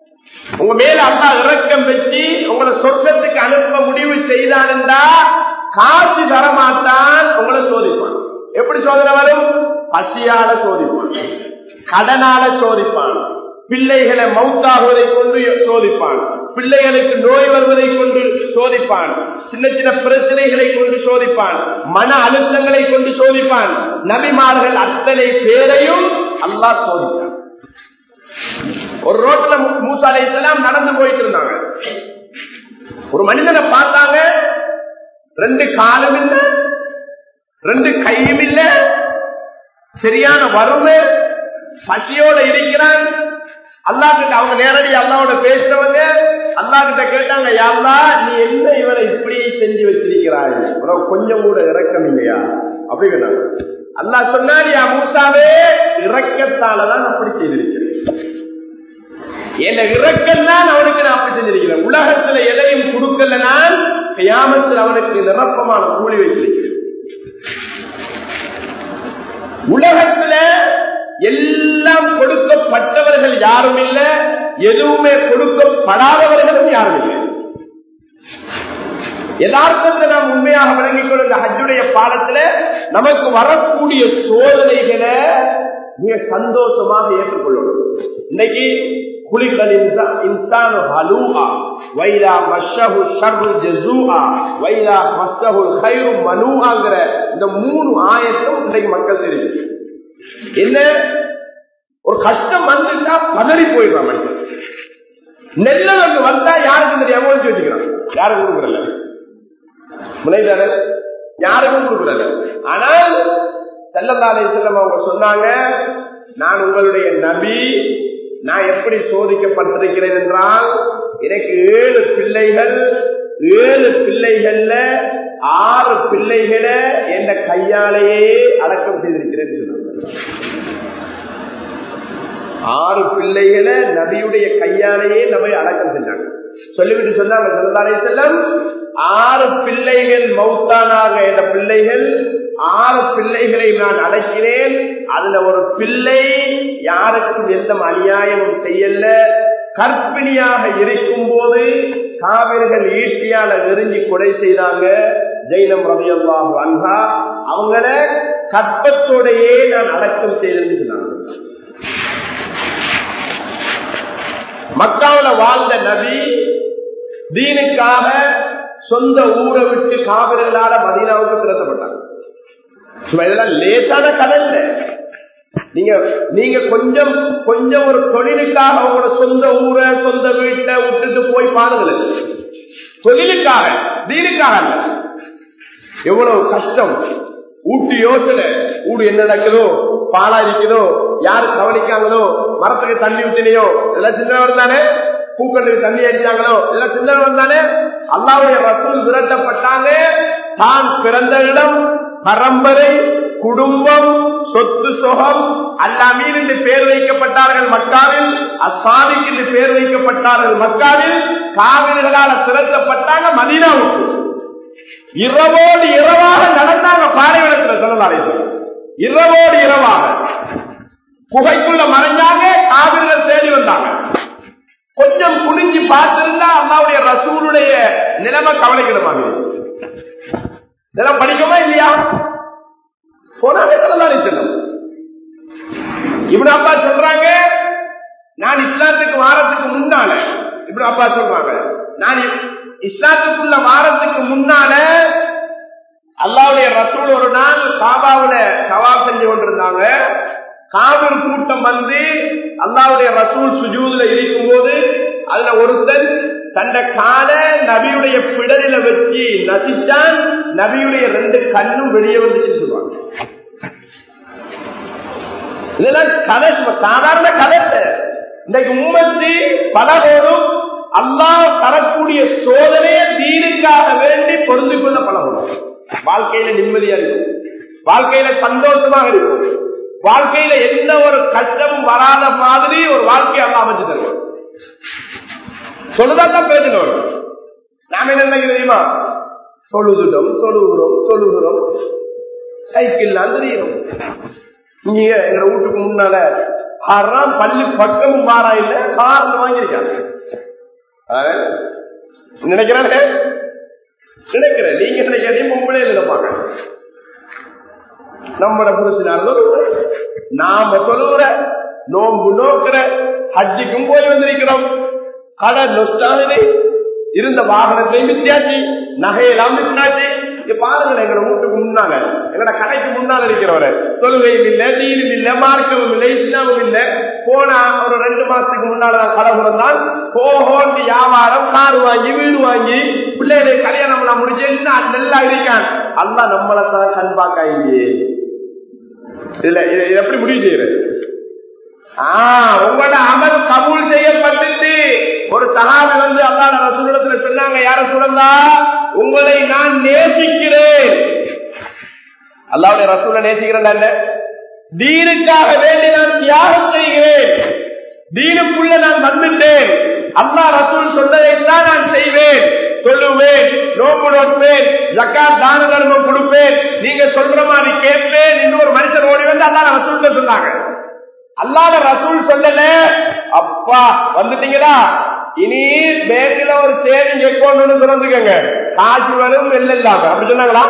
உங்க மேல அல்லாஹ் இறக்கம் வச்சு உங்களை சொர்க்கத்துக்கு அனுப்ப முடிவு செய்தான்டா காசு தரமாட்டான் உங்களை சோதிப்பான் எப்படி சோதனை வரும் பசியால சோதிப்பான் கடனால சோதிப்பான் பிள்ளைகளை மவுத்தாகுவதை கொண்டு சோதிப்பான் பிள்ளைகளுக்கு நோய் வருவதை கொண்டு சோதிப்பான் சின்ன சின்ன பிரச்சனைகளை கொண்டு சோதிப்பான் மன அழுத்தங்களை கொண்டு சோதிப்பான் நபிமார்கள் அத்தனை பேரையும் அல்லாஹ் சோதிப்பான் ஒரு ரோட்ல மூசாலை எல்லாம் நடந்து போயிட்டு இருந்தாங்க ஒரு மனிதனை பார்த்தாங்க ரெண்டு காலும் இல்ல ரெண்டு கையும் இல்ல சரியான வறுமை பசியோட இருக்கிறான் அல்லா கிட்ட அவங்க நேரடி அல்லாவோட பேசுறவங்க அல்லா கிட்ட கேட்டாங்க யாருலா நீ என்ன இவனை இப்படி செஞ்சு வச்சிருக்கிறாய் உனக்கு கொஞ்சம் கூட இறக்கம் இல்லையா அப்படி கேட்டாங்க அல்லா சொன்னார் யா மூசாவே இறக்கத்தாலதான் அப்படி செய்திருக்கிறேன் என்ன இறக்கம் தான் அவனுக்கு நான் அப்படி செஞ்சிருக்கிறேன் உலகத்துல எதையும் கொடுக்கல நான் கியாமத்தில் அவனுக்கு நிரப்பமான கூலி வச்சிருக்கிறேன் உலகத்துல எல்லாம் கொடுக்கப்பட்டவர்கள் யாரும் இல்ல எதுவுமே கொடுக்கப்படாதவர்களும் யாரும் இல்லை யதார்த்தத்தை நாம் உண்மையாக விளங்கிக் கொள்ள இந்த ஹஜ்ஜுடைய பாடத்துல நமக்கு வரக்கூடிய சோதனைகளை மிக சந்தோஷமாக ஏற்றுக்கொள்ளணும் இன்னைக்கு குளிக்கல் இன்சானு ஹலூஹா வைரா மஷஹு ஷர்ரு ஜஸூஹா வைரா மஷஹு கைரு மனூஹாங்கிற இந்த மூணு ஆயத்தும் இன்னைக்கு மக்கள் தெரியும் என்ன ஒரு கஷ்டம் வந்துட்டா பதறி போயிடுறான் மனுஷன் நெல்ல வந்து வந்தா யாருக்கும் தெரியாம ஒழிச்சு வச்சுக்கிறான் யாருக்கும் கொடுக்குறல முனைதான யாருக்கும் கொடுக்குறல ஆனால் செல்லந்தாலே செல்லம் அவங்க சொன்னாங்க நான் உங்களுடைய நபி நான் எப்படி சோதிக்கப்பட்டிருக்கிறேன் என்றால் எனக்கு ஏழு பிள்ளைகள் ஏழு பிள்ளைகள்ல ஆறு பிள்ளைகளை என்ற கையாலேயே அடக்கம் செய்திருக்கிறேன் ஆறு பிள்ளைகளை நபியுடைய கையாலேயே நபை அடக்கம் செஞ்சாங்க சொல்லிவிட்டு சொன்னாங்க செல்லாலே செல்லம் ஆறு பிள்ளைகள் மௌத்தானாக என்ற பிள்ளைகள் ஆறு பிள்ளைகளை நான் அடைக்கிறேன் அதுல ஒரு பிள்ளை யாருக்கும் எந்த அநியாயமும் செய்யல கற்பிணியாக இருக்கும் போது காவிர்கள் ஈட்டியால நெருங்கி கொலை செய்தாங்க ஜெயினம் ரவியல்லாஹு அன்ஹா அவங்கள கற்பத்தோடையே நான் அடக்கம் செய்தேன்னு சொன்னாங்க மக்காவில வாழ்ந்த நபி தீனுக்காக சொந்த ஊரை விட்டு காவிர்களால மதீனாவுக்கு திறத்தப்பட்டாங்க இதெல்லாம் லேசான கதை இல்ல நீங்க நீங்க கொஞ்சம் கொஞ்சம் ஒரு தொழிலுக்காக உங்களோட சொந்த ஊரை சொந்த வீட்டை விட்டுட்டு போய் பாருங்கள் தொழிலுக்காக தீனுக்காக அல்ல எவ்வளவு கஷ்டம் ஊட்டி யோசனை ஊடு என்ன நடக்குதோ பாலா இருக்குதோ யாரு கவனிக்காங்களோ மரத்துக்கு தண்ணி ஊத்தினையோ எல்லாம் சின்னவர் தானே பூக்கட்டுக்கு தண்ணி அடிச்சாங்களோ எல்லாம் சின்னவர் தானே அல்லாவுடைய ரசூல் விரட்டப்பட்டாங்க தான் பிறந்த இடம் பரம்பரை குடும்பம் சொத்து சுகம் அல்லாமீன் என்று பேர் வைக்கப்பட்டார்கள் மக்காவில் அசாதிக் என்று பேர் வைக்கப்பட்டார்கள் மக்காவில் காவிர்களால் திரட்டப்பட்டாங்க மதீனாவுக்கு இரவோடு இரவாக நடந்தாங்க பாலைவனத்தில் சொல்லலாறு இரவோடு இரவாக குகைக்குள்ள மறைஞ்சாங்க காவிர்கள் தேடி வந்தாங்க கொஞ்சம் குனிஞ்சு பார்த்திருந்தா அல்லாவுடைய ரசூலுடைய நிலைமை கவலைக்கிடமாக இதெல்லாம் படிக்கமா இல்லையா போனாலே சொல்லலாறு செல்லும் இப்படி அப்பா சொல்றாங்க நான் இஸ்லாத்துக்கு வாரத்துக்கு முன்னால இப்படி அப்பா சொல்றாங்க நான் இஸ்லாத்துக்குள்ள வாரத்துக்கு முன்னால அல்லாவுடைய ரசூல் ஒரு நாள் காபாவுல சவா செஞ்சு கொண்டிருந்தாங்க காவிர் கூட்டம் வந்து அல்லாவுடைய ரசூல் சுஜூதுல இருக்கும் போது அதுல ஒருத்தன் தன்னை கால நபியுடைய பிடரில வச்சு நசிச்சான் நபியுடைய ரெண்டு கண்ணும் வெளியே வந்து சொல்லுவாங்க இதெல்லாம் கதை சாதாரண கதை இன்றைக்கு உண்மத்தி பலகோடும் அல்லா தரக்கூடிய சோதனையை தீனுக்காக வேண்டி பொருந்து கொள்ள பழகும் வாழ்க்கையில நிம்மதியா இருக்கும் வாழ்க்கையில சந்தோஷமாக இருக்கும் வாழ்க்கையில எந்த ஒரு கஷ்டமும் வராத மாதிரி ஒரு வாழ்க்கையை அல்லா அமைச்சு தருவோம் சொல்லுதான் பேசணும் நாம என்ன நினைக்கிறோம் தெரியுமா சொல்லுதுட்டோம் சொல்லுகிறோம் சொல்லுகிறோம் சைக்கிள் தெரியும் நீங்க எங்க வீட்டுக்கு முன்னால ஆறாம் பள்ளி பக்கமும் மாறா இல்ல கார்ல வாங்கியிருக்காங்க நினைக்கிறானே நினைக்கிறேன் நீங்க நினைக்கிறதையும் பொம்பளே நினைப்பாங்க நம்மட புருஷனார் நாம சொல்லுற நோம்பு நோக்கிற ஹஜ்ஜிக்கும் போய் வந்திருக்கிறோம் கடை நொஸ்டானது இருந்த வாகனத்தை வித்தியாச்சு நகையெல்லாம் வித்தியாச்சு இங்க பாருங்க எங்களோட வீட்டுக்கு முன்னால எங்களோட கடைக்கு முன்னால இருக்கிறவர தொழுகையும் இல்ல நீரும் இல்ல மார்க்கவும் இல்லை இஸ்லாமும் இல்ல போனா ஒரு ரெண்டு மாசத்துக்கு முன்னால நான் கடை பிறந்தான் போகோண்டு வியாபாரம் கார் வாங்கி வீடு வாங்கி பிள்ளைகளை கல்யாணம் நான் முடிஞ்சு இன்னும் நல்லா இருக்கான் அல்லா நம்மளை தான் கண் பார்க்காங்க இல்ல இது இது எப்படி முடிவு செய்யறது ஆஹ் உங்களோட அமல் கபூல் செய்யப்பட்டுச்சு ஒரு சகாபி வந்து அல்லாத ரசூலிடத்துல சொன்னாங்க யார சொல்லா உங்களை நான் நேசிக்கிறேன் அல்லாவுடைய ரசூலை நேசிக்கிறேன் தீனுக்காக வேண்டி நான் தியாகம் செய்கிறேன் தீனுக்குள்ள நான் வந்துட்டேன் அல்லா ரசூல் சொன்னதைத்தான் நான் செய்வேன் சொல்லுவேன் நோம்பு நோட்பேன் ஜக்காத் தான தர்மம் கொடுப்பேன் நீங்க சொல்ற மாதிரி கேட்பேன் இன்னொரு மனுஷன் ஓடி வந்து அல்லா ரசூல் சொன்னாங்க அல்லாத ரசூல் சொல்லல அப்பா வந்துட்டீங்களா இனி பேங்க்ல ஒரு சேவிங் அக்கௌண்ட் திறந்துக்கங்க காசு வரும் வெள்ள இல்லாம அப்படி சொன்னாங்களா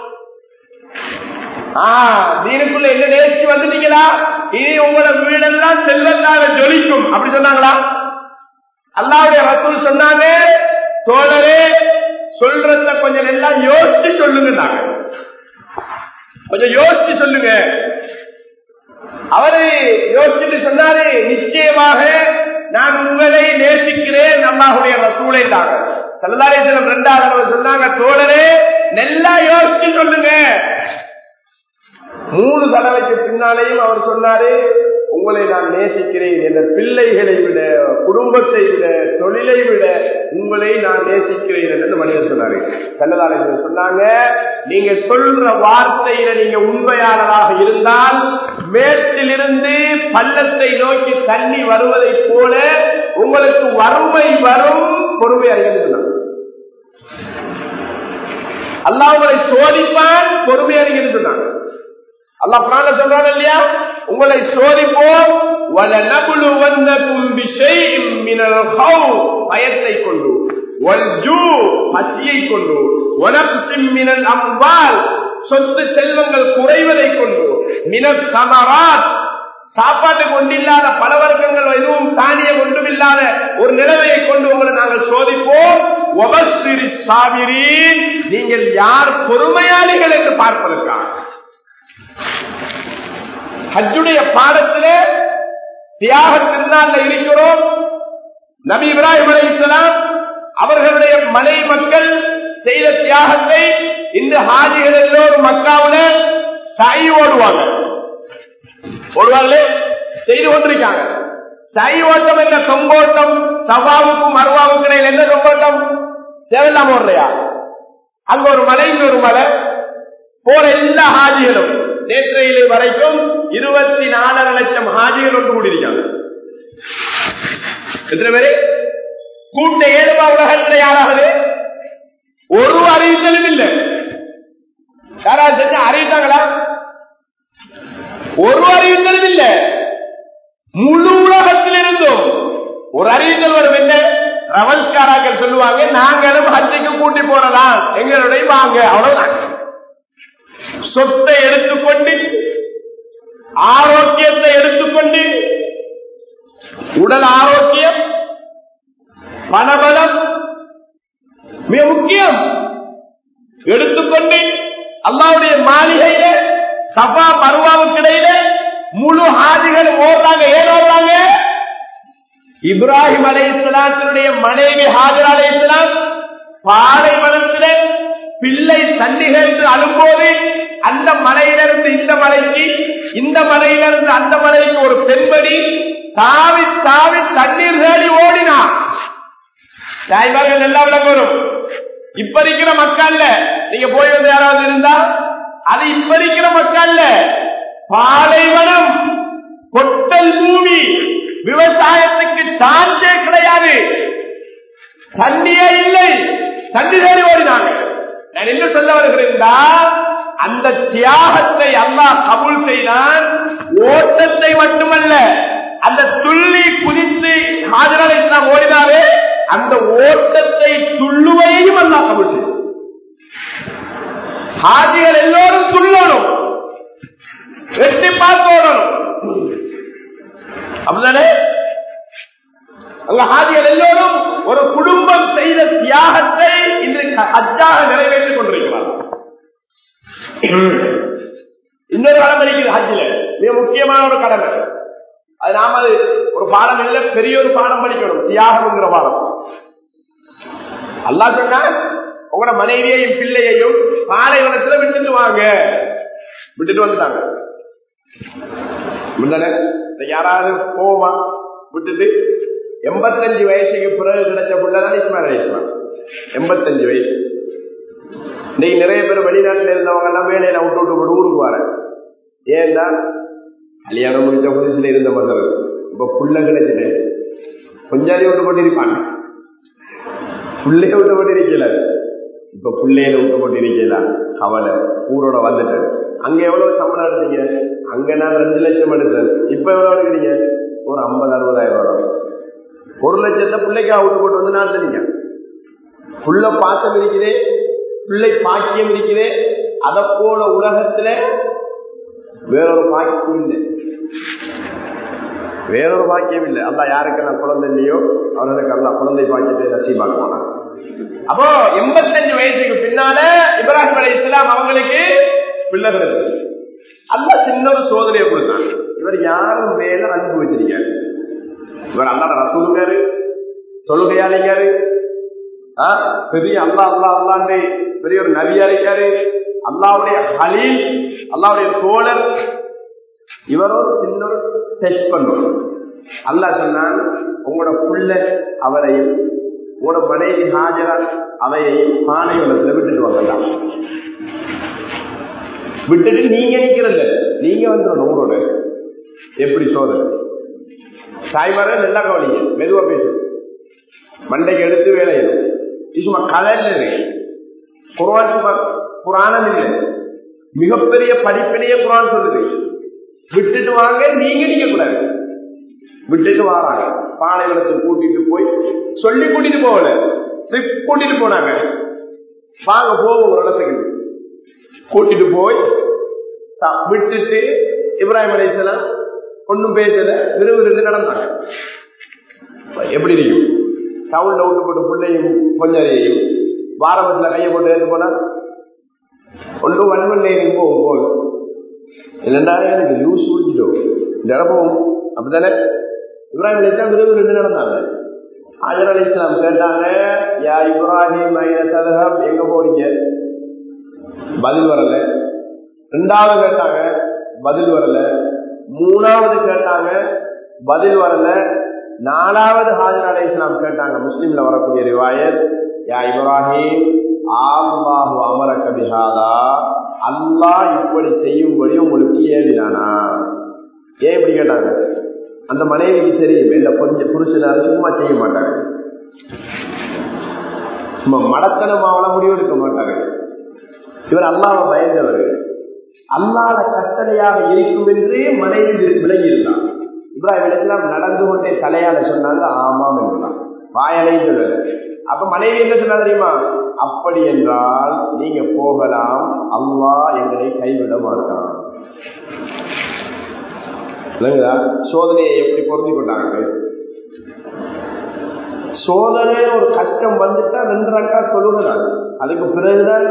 தீனுக்குள்ள என்ன நேசி வந்துட்டீங்களா இனி உங்களோட வீடெல்லாம் செல்வத்தால ஜொலிக்கும் அப்படி சொன்னாங்களா அல்லாவுடைய ரசூல் சொன்னாங்க சோழரே சொல்றத கொஞ்சம் எல்லாம் யோசிச்சு சொல்லுங்க கொஞ்சம் யோசிச்சு சொல்லுங்க அவரு யோசிச்சுட்டு சொன்னாரு நிச்சயமாக நான் உங்களை நேசிக்கிறேன் அல்லாஹுடைய ரசூலை தாங்க சல்லதாரேசனம் ரெண்டாவது சொன்னாங்க தோழரே நல்லா யோசிச்சு சொல்லுங்க மூணு தடவைக்கு பின்னாலேயும் அவர் சொன்னாரு உங்களை நான் நேசிக்கிறேன் என்ற பிள்ளைகளை விட குடும்பத்தை விட தொழிலை விட உங்களை நான் நேசிக்கிறேன் என்று மனிதர் சொன்னாரு சன்னதாரேசன் சொன்னாங்க நீங்க சொல்ற வார்த்தையில நீங்க உண்மையாளராக இருந்தால் மேட்டிலிருந்து பள்ளத்தை நோக்கி தண்ணி வருவதை போல உங்களுக்கு வறுமை வரும் பொறுமை அறிஞர் அல்லாஹ் உங்களை சோதிப்பான் பொறுமை அறிஞர் சொன்னாங்க அல்லாஹ் பிராண சொல்றாங்க இல்லையா உங்களை சோதிப்போம் பயத்தை கொண்டு பசியை கொண்டு அம்பால் சொத்து செல்வங்கள் குறைவதை கொண்டு மின சமராத் சாப்பாட்டுக்கு ஒன்றில்லாத பல வர்க்கங்கள் எதுவும் தானியம் ஒன்றும் இல்லாத ஒரு நிலைமையை கொண்டு உங்களை நாங்கள் சோதிப்போம் சாவிரி நீங்கள் யார் பொறுமையாளிகள் என்று பார்ப்பதற்காக ஹஜ்ஜுடைய பாடத்திலே தியாக திருநாள்ல இருக்கிறோம் நபி இப்ராஹிம் அலி இஸ்லாம் அவர்களுடைய மனை மக்கள் செய்த தியாகத்தை இந்த ஹாஜிகள் எல்லோரும் மக்காவுல சாய் ஓடுவாங்க ஓடுவாங்களே செய்து கொண்டிருக்காங்க சாய் ஓட்டம் என்ற தொங்கோட்டம் சபாவுக்கும் மருவாவுக்கும் இடையில் என்ன தொங்கோட்டம் தேவையில்லாம ஓடுறையா அங்க ஒரு மலை இங்க ஒரு மலை போற எல்லா ஹாஜிகளும் நேற்றையிலே வரைக்கும் இருபத்தி நாலரை லட்சம் ஹாஜிகள் ஒன்று கூடியிருக்காங்க எத்தனை பேரு கூட்ட ஏழுமா உலகத்தில் யாராவது ஒரு அறிவித்தலும் இல்லை யாராவது செஞ்சு அறிவித்தாங்களா ஒரு அறிவித்தலும் இல்லை முழு உலகத்தில் இருந்தும் ஒரு அறிவித்தல் வரும் என்ன ரவல்காராக்கள் சொல்லுவாங்க நாங்களும் ஹஜ்ஜுக்கு கூட்டி போறலாம் எங்களுடைய வாங்க அவ்வளவுதான் சொத்தை எடுத்துக்கொண்டு ஆரோக்கியத்தை எடுத்துக்கொண்டு உடல் ஆரோக்கியம் பணபலம் மிக முக்கியம் எடுத்துக்கொண்டு அல்லாவுடைய மாளிகையில சபா மருவாவுக்கு இடையில முழு ஹாஜிகள் ஓடுறாங்க ஏன் ஓடுறாங்க இப்ராஹிம் அலை இஸ்லாத்தினுடைய மனைவி ஹாஜர் அலை இஸ்லாம் பாலைவனத்தில பிள்ளை தண்ணிகள் என்று அழும்போது அந்த மலையிலிருந்து இந்த மலைக்கு இந்த மலையிலிருந்து அந்த மலைக்கு ஒரு பெண்மணி தாவி தாவி தண்ணீர் தேடி ஓடினான் தாய்மார்கள் எல்லாம் விளக்கம் வரும் இப்ப இருக்கிற மக்கள்ல நீங்க போய் வந்து யாராவது இருந்தா அது இப்ப இருக்கிற மக்கள்ல பாலைவனம் கொட்டல் பூமி விவசாயத்துக்கு சாஞ்சே கிடையாது தண்ணியே இல்லை தண்ணி தேடி ஓடினாங்க நான் என்ன சொல்ல வருகிறேன் அந்த தியாகத்தை அல்லாஹ் கபூல் செய்தான் ஓட்டத்தை மட்டுமல்ல அந்த துள்ளி குதித்து ஹாஜரால் இஸ்லாம் ஓடினாவே அந்த ஓட்டத்தை துள்ளுவையும் அல்லாஹ் கபூல் செய்தான் ஹாஜிகள் எல்லோரும் துள்ளணும் வெட்டி பார்க்கணும் அப்படிதானே அங்க ஹாஜிகள் எல்லோரும் ஒரு குடும்பம் செய்த தியாகத்தை இன்று அச்சாக நிறைவேற்றிக் கொண்டிருக்கிறார் இன்னொரு கடமை இருக்குது ஹஜ்ஜில மிக முக்கியமான ஒரு கடமை அது நாம அது ஒரு பாடம் இல்ல பெரிய ஒரு பாடம் படிக்கணும் தியாகம்ங்கிற பாடம் அல்லா சொன்னா உங்களோட மனைவியையும் பிள்ளையையும் பாலைவனத்துல விட்டுட்டு வாங்க விட்டுட்டு வந்துட்டாங்க யாராவது போவா விட்டுட்டு எண்பத்தஞ்சு வயசுக்கு பிறகு கிடைச்ச பிள்ளைதான் இஸ்மாயில் இஸ்மான் எண்பத்தஞ்சு வயசு இன்னைக்கு நிறைய பேர் வெளிநாட்டில் இருந்தவங்க எல்லாம் வேலையில விட்டு விட்டு போட்டு ஊருக்கு வர ஏன்னா கல்யாணம் முடிச்ச புதுசுல இருந்த மதம் இப்ப புள்ள கிடைச்சிட்டு கொஞ்சாதி விட்டு போட்டு இருப்பாங்க புள்ளைய விட்டு போட்டு இருக்கல இப்ப புள்ளையில விட்டு போட்டு இருக்கல கவலை ஊரோட வந்துட்டேன் அங்க எவ்வளவு சம்பளம் எடுத்தீங்க அங்க நான் ரெண்டு லட்சம் எடுத்தேன் இப்ப எவ்வளவு எடுக்கிறீங்க ஒரு ஐம்பது அறுபதாயிரம் ரூபாய் ஒரு லட்சத்தை பிள்ளைக்கு விட்டு போட்டு வந்து நான் தெரியுங்க புள்ள பாசம் இருக்கிறே பிள்ளை பாக்கியம் இருக்கிறே அதை போல உலகத்துல வேறொரு பாக்கியம் இல்லை வேறொரு பாக்கியம் இல்லை அல்லா யாருக்கு நான் குழந்தை இல்லையோ அவர்களுக்கு அல்லா குழந்தை பாக்கியத்தை நசீபாக்குவாங்க அப்போ எண்பத்தஞ்சு வயசுக்கு பின்னால இப்ராஹிம் அலி இஸ்லாம் அவங்களுக்கு பிள்ளைகள் இருக்கு அல்ல சின்ன ஒரு சோதனையை கொடுத்தாங்க இவர் யாரும் மேல அனுப்பி வச்சிருக்காரு இவர் அல்லாட ரசூலுங்காரு தொழுகையாளிங்காரு பெரிய அல்லா அல்லா அல்லாண்டு பெரிய ஒரு நபியா இருக்காரு அல்லாவுடைய ஹலீல் அல்லாவுடைய தோழர் இவரோட சின்ன ஒரு டெஸ்ட் பண்ணுவோம் அல்லா சொன்னான் உங்களோட புள்ள அவரையும் உங்களோட மனைவி ஹாஜரா அவையையும் பானையுலகத்துல விட்டுட்டு வரலாம் விட்டுட்டு நீங்க நிக்கிறல்ல நீங்க வந்துடணும் உங்களோட எப்படி சோதனை தாய்மார நல்லா கவனிங்க மெதுவா பேசு மண்டைக்கு எடுத்து வேலையில் சும்மா கலல் குரான் சும்மா புராணம் இல்லை மிகப்பெரிய படிப்பினையே குரான் சொல்லுது விட்டுட்டு வாங்க நீங்க நிக்க கூடாது விட்டுட்டு வராங்க பாலைவனத்துக்கு கூட்டிட்டு போய் சொல்லி கூட்டிட்டு போகல ட்ரிப் கூட்டிட்டு போனாங்க வாங்க போவோம் ஒரு இடத்துக்கு கூட்டிட்டு போய் விட்டுட்டு இப்ராஹிம் அலிசலாம் ஒன்னும் பேசல விறுவிறுத்து நடந்தாங்க எப்படி இருக்கும் டவுன்ல விட்டு போட்டு பிள்ளையும் கொஞ்சம் வாரபத்துல கையை போட்டு எடுத்து போனா ஒன்றும் வன்மல்ல போகும் போகும் இல்லைன்னா எனக்கு லூஸ் முடிச்சிட்டோம் இந்த இடம் போகும் அப்படித்தானே இப்ராஹிம் அலிஸ்லாம் விறுவிறுத்து நடந்தாங்க ஆஜர் அலி இஸ்லாம் கேட்டாங்க யா இப்ராஹிம் சதகம் எங்க போறீங்க பதில் வரல ரெண்டாவது கேட்டாங்க பதில் வரல மூணாவது கேட்டாங்க பதில் வரல நாலாவது ஹாஜர் அலை இஸ்லாம் கேட்டாங்க முஸ்லீம்ல வரக்கூடிய ரிவாயத் யா இப்ராஹிம் ஆம்பாஹு அமர கபிஹாதா அல்லாஹ் இப்படி செய்யும்படி உங்களுக்கு ஏறினானா ஏன் இப்படி கேட்டாங்க அந்த மனைவிக்கு தெரியும் இந்த கொஞ்சம் புருஷனாரு சும்மா செய்ய மாட்டாங்க சும்மா மடத்தனம் அவள முடிவு எடுக்க மாட்டாங்க இவர் அல்லாவை பயந்தவர் அல்லாத கட்டளையாக இருக்கும் என்று மனைவி விலகி இருந்தார் இப்ராஹிம் அலிஸ்லாம் நடந்து கொண்டே தலையால சொன்னாங்க ஆமாம் என்றான் வாயலையும் சொல்லல அப்ப மனைவி என்ன சொன்னா தெரியுமா அப்படி என்றால் நீங்க போகலாம் அல்லாஹ் எங்களை கைவிட மாட்டான் இல்லைங்களா சோதனையை எப்படி பொருந்தி கொண்டாங்க சோதனை ஒரு கஷ்டம் வந்துட்டா ரெண்டு ரக்கா சொல்லுகிறாங்க அதுக்கு பிறகுதான்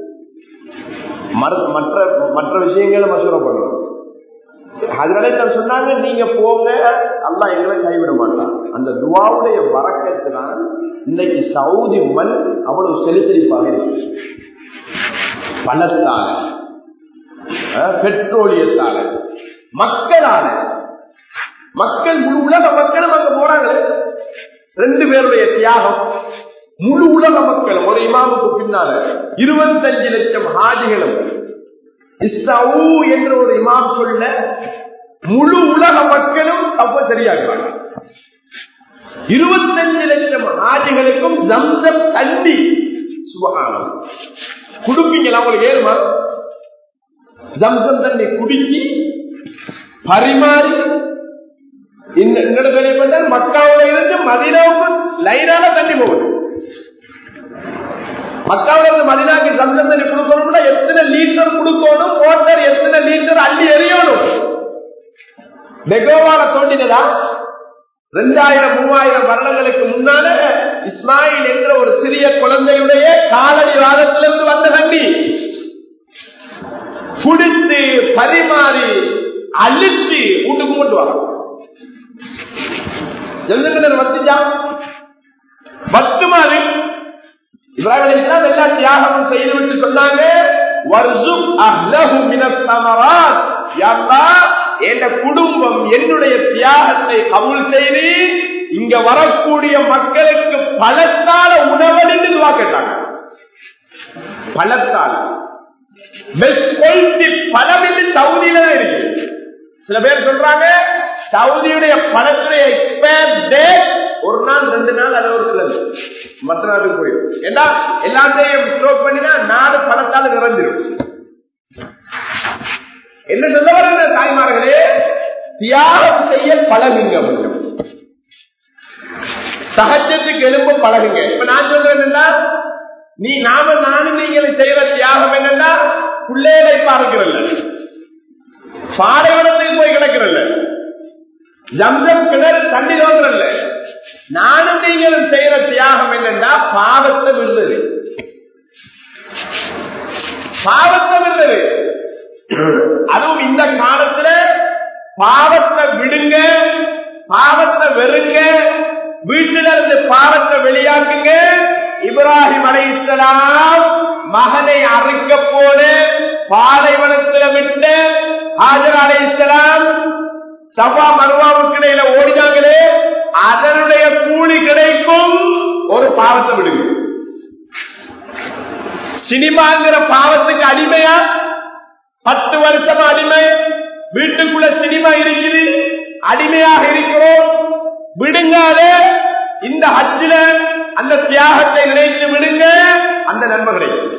மற்ற மற்ற விஷயங்களை மசூரம் பண்ணணும் அதனால நான் சொன்னாங்க நீங்க போங்க அல்லா எங்களை கைவிட மாட்டான் அந்த துவாவுடைய வரக்கத்து தான் இன்னைக்கு சவுதி மண் அவ்வளவு செழித்தெளிப்பாக இருக்கு பணத்தால பெட்ரோலியத்தால மக்களால மக்கள் முழு உலக மக்களும் அங்க போறாங்க ரெண்டு பேருடைய தியாகம் முழு உலக மக்களும் ஒரு இமாமுக்கு பின்னால இருபத்தஞ்சு லட்சம் ஹாஜிகளும் இஸ்தவு என்று ஒரு இமாம் சொல்ல முழு உலக மக்களும் தப்ப சரியாகிறாங்க இருபத்தஞ்சு லட்சம் ஹாஜிகளுக்கும் ஜம்சம் தண்ணி சுபகானம் குடுப்பீங்களா உங்களுக்கு ஏறுமா ஜம்சம் தண்ணி குடிக்கி பரிமாறி இந்த வெளிப்பட்ட மக்காவில இருந்து மதினாவுக்கு லைனால தண்ணி போகுது மக்காவில இருந்து மதினாக்கு சம்சம் தண்ணி கொடுக்கணும்னா எத்தனை லீட்டர் கொடுக்கணும் மோட்டர் எத்தனை லீட்டர் அள்ளி எறியணும் பெகோவால தோண்டினதா ரெண்டாயிரம் மூவாயிரம் வருடங்களுக்கு முன்னால இஸ்மாயில் என்ற ஒரு சிறிய குழந்தையுடைய காலடி வாதத்திலிருந்து வந்த தண்ணி குடித்து பரிமாறி அழுத்தி வீட்டுக்கு கொண்டு வர ஜல்லுகிணறு வத்துச்சா வத்துமாறு இப்ராஹிம் அலைஹிஸ்ஸலாம் எல்லா தியாகமும் செய்துவிட்டு சொன்னாங்க வர்சுக் அஹ்லஹு மினஸ் ஸமராத் யா அல்லாஹ் என்ற குடும்பம் என்னுடைய தியாகத்தை கபூல் செய்து இங்க வரக்கூடிய மக்களுக்கு பலத்தால உணவளித்து துவா கேட்டாங்க பலத்தால பெஸ்ட் குவாலிட்டி பழம் இது சவுதியில தான் இருக்கு சில பேர் சொல்றாங்க சவுதியுடைய பழத்துடைய எக்ஸ்பயர் டேட் ஒரு நாள் ரெண்டு நாள் அது ஒரு சிலது மற்ற நாட்டுக்கு போயிடும் ஏன்னா எல்லாத்தையும் ஸ்ட்ரோக் பண்ணினா நாடு பழத்தால நிறைஞ்சிடும் என்ன சொல்ல வர தாய்மார்களே தியாகம் செய்ய பழகுங்க கொஞ்சம் சகஜத்துக்கு எலும்பு பழகுங்க இப்ப நான் சொல்றேன் என்னன்னா நீ நாம நானும் நீங்கள் செய்யற தியாகம் என்னன்னா பிள்ளைகளை பார்க்கிறல்ல பாலைவனத்துக்கு போய் கிடக்கிறல்ல ஜம்ஜம் கிணறு தண்ணி தோன்றல்ல நானும் நீங்களும் செய்யற தியாகம் என்னன்னா பாவத்தை விடுறது பாவத்தை விடுறது அதுவும் இந்த காலத்துல பாவத்தை விடுங்க பாவத்தை வெறுங்க வீட்டில இருந்து பாவத்தை வெளியாக்குங்க இப்ராஹிம் அலை இஸ்லாம் மகனை அறுக்க போன பாலைவனத்துல விட்டு ஹாஜர் அலை இஸ்லாம் சபா மருவாவுக்கு இடையில ஓடினாங்களே அதனுடைய கூலி கிடைக்கும் ஒரு பாவத்தை விடுங்க சினிமாங்கிற பாவத்துக்கு அடிமையா பத்து வருஷமா அடிமை வீட்டுக்குள்ள சினிமா இருக்குது அடிமையாக இருக்கிறோம் விடுங்காத இந்த ஹஜ்ஜில அந்த தியாகத்தை நினைத்து விடுங்க அந்த நன்மை கிடைக்கும்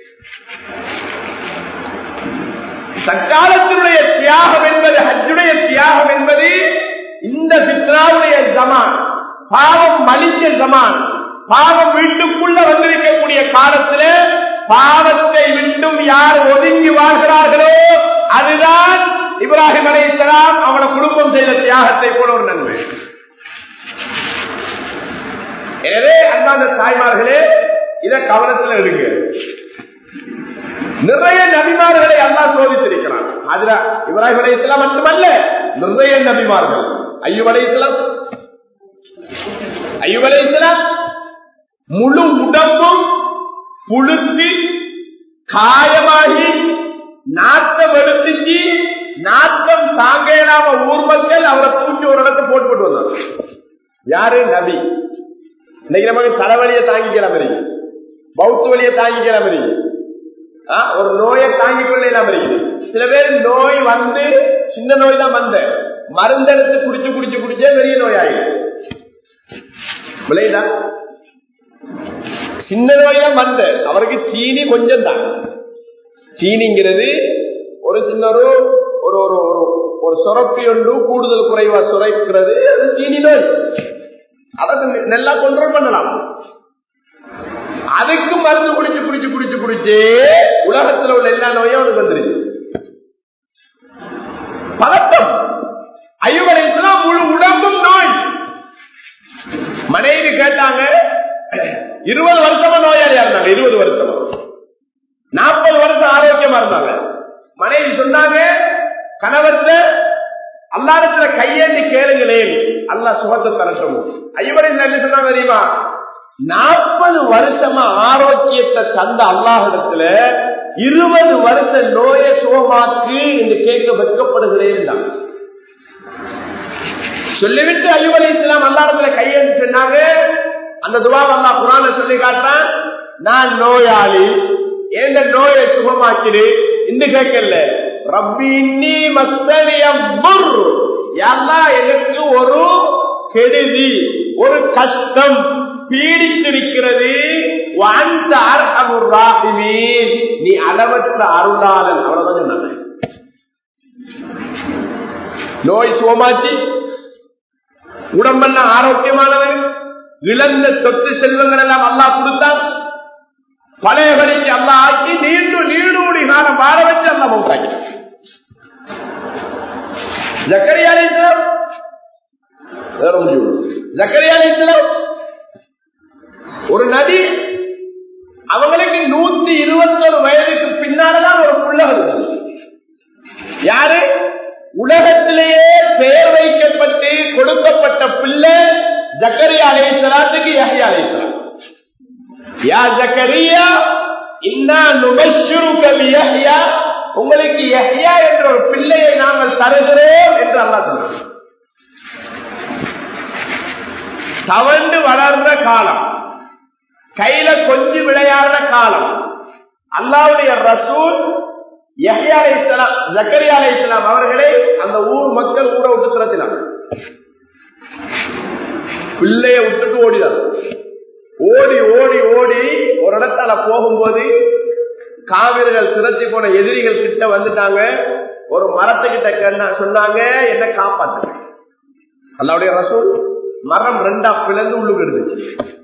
தற்காலத்தினுடைய தியாகம் என்பது ஹஜ்ஜுடைய தியாகம் என்பது இந்த சித்ராவுடைய ஜமான் பாவம் மலிஞ்ச ஜமான் பாவம் வீட்டுக்குள்ள வந்திருக்கக்கூடிய காலத்துல பாவத்தை விட்டும் யார் ஒதுங்கி வாழ்கிறார்களோ அதுதான் இப்ராஹிம் அலைசலாம் அவன குடும்பம் செய்த தியாகத்தை போல ஒரு நன்மை எனவே அன்பாந்த தாய்மார்களே இத கவனத்தில் எடுங்க நிறைய நபிமார்களை அல்லா சோதித்திருக்கிறான் அதுல இப்ராஹிம் அலைசலாம் மட்டுமல்ல நிறைய நபிமார்கள் ஐயூப் அலைசலாம் ஐயூப் அலைசலாம் முழு உடம்பும் புழுத்து காயமாகி நாட்டம் எடுத்துச்சு நாட்டம் தாங்க இல்லாம ஊர் மக்கள் அவரை தூக்கி ஒரு இடத்தை போட்டு போட்டு வந்தாங்க யாரு நபி இன்னைக்கு நமக்கு தலைவலியை தாங்கிக்கிற மாதிரி பௌத்த வழியை தாங்கிக்கிற மாதிரி ஒரு நோயை தாங்கிக் கொள்ள இல்லாம இருக்குது சில பேர் நோய் வந்து சின்ன நோய் தான் வந்த மருந்தெடுத்து குடிச்சு குடிச்சு குடிச்சே பெரிய நோய் ஆயிடும் விளையுதா சின்ன நோய் தான் வந்த அவருக்கு சீனி கொஞ்சம் தான் சீனிங்கிறது ஒரு சின்ன ஒரு ஒரு ஒரு ஒரு சுரப்பி ஒன்று கூடுதல் குறைவா சுரைக்கிறது அது சீனி நோய் அதை நல்லா கண்ட்ரோல் பண்ணலாம் அதுக்கு மருந்து குடிச்சு குடிச்சு குடிச்சு குடிச்சு உலகத்துல உள்ள எல்லா நோயும் அவனுக்கு வந்துருச்சு பதட்டம் ஐயவரைக்குலாம் முழு உடம்பும் நோய் மனைவி கேட்டாங்க இருபது வருஷமா நோயாளியா இருந்தாங்க இருபது வருஷமா நாற்பது வருஷம் ஆரோக்கியமா இருந்தாங்க மனைவி சொன்னாங்க கணவர்ல அல்லாடத்துல கையேந்தி கேளுங்களேன் அல்லா சுகத்தை தரட்டும் ஐயவரை என்ன சொன்னாங்க தெரியுமா நாற்பது வருஷமா ஆரோக்கியத்தை தந்த அல்லாஹிடத்துல இருபது வருஷ நோயை சுகமாக்கு என்று கேட்க வைக்கப்படுகிறேன் சொல்லிவிட்டு ஐயவரை இஸ்லாம் அல்லாடத்துல கையெழுத்து சொன்னாங்க அந்த துவா அல்லா குரான சொல்லி காட்டுறான் நான் நோயாளி எந்த நோயை சுகமாக்கிடு இந்த கேட்கல ரப்பி இன்னி மஸ்தனியம் எனக்கு ஒரு கெடுதி ஒரு கஷ்டம் பீடித்திருக்கிறது நீ அளவற்ற அருளாளன் அவ்வளவுதான் சொன்னாங்க நோய் சுகமாச்சு உடம்பெல்லாம் ஆரோக்கியமானவன் இழந்த சொத்து செல்வங்கள் எல்லாம் அல்லா கொடுத்தான் பழையபடிக்கு அல்ல ஆக்கி நீண்டு நீடூடி காலம் வாழ வச்சு அல்ல மௌத்தாக்கி ஜக்கரியா அலைஹிஸ்ஸலாம் வேற முடிவு ஜக்கரியா அலைஹிஸ்ஸலாம் ஒரு நதி அவங்களுக்கு நூத்தி இருபத்தொரு வயதுக்கு பின்னால்தான் ஒரு புள்ள வருது யாரு உலகத்திலேயே பெயர் வைக்கப்பட்டு கொடுக்கப்பட்ட பிள்ளை ஜக்கரியா அலைஹிஸ்ஸலாத்துக்கு யஹ்யா அலைஹிஸ்ஸலாம் யா ஜக்கரியா இன்னா நுபஷ்ஷிருக பியஹ்யா உங்களுக்கு யஹ்யா என்ற ஒரு பிள்ளையை நாங்கள் தருகிறோம் என்று அல்லாஹ் சொல்றார் தவண்டு வளர்ந்த காலம் கையில கொஞ்சி விளையாடுற காலம் அல்லாவுடைய ரசூல் யஹ்யா அலைஹிஸ்ஸலாம் ஜக்கரியா அலைஹிஸ்ஸலாம் அவர்களை அந்த ஊர் மக்கள் ஊரை விட்டு துரத்தினாங்க பிள்ளைய விட்டுட்டு ஓடினார் ஓடி ஓடி ஓடி ஒரு இடத்தால போகும்போது காவிர்கள் திரட்டி போன எதிரிகள் கிட்ட வந்துட்டாங்க ஒரு மரத்துக்கிட்ட கண்ணா சொன்னாங்க என்ன காப்பாத்து அல்லாவுடைய ரசூல் மரம் ரெண்டா பிளந்து உள்ளுக்கு இருந்துச்சு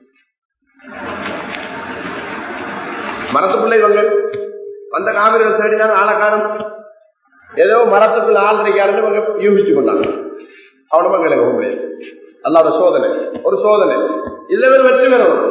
மரத்துக்குள்ள இவங்க வந்த காவிரிகள் தேடினாங்க ஆளை காணும் ஏதோ மரத்துக்குள்ள ஆள் இருக்காருன்னு இவங்க யூகிச்சு கொண்டாங்க அவனமா கிழக்கு உண்மை அல்லாத சோதனை ஒரு சோதனை இதுல ஒரு வெற்றி பெறணும்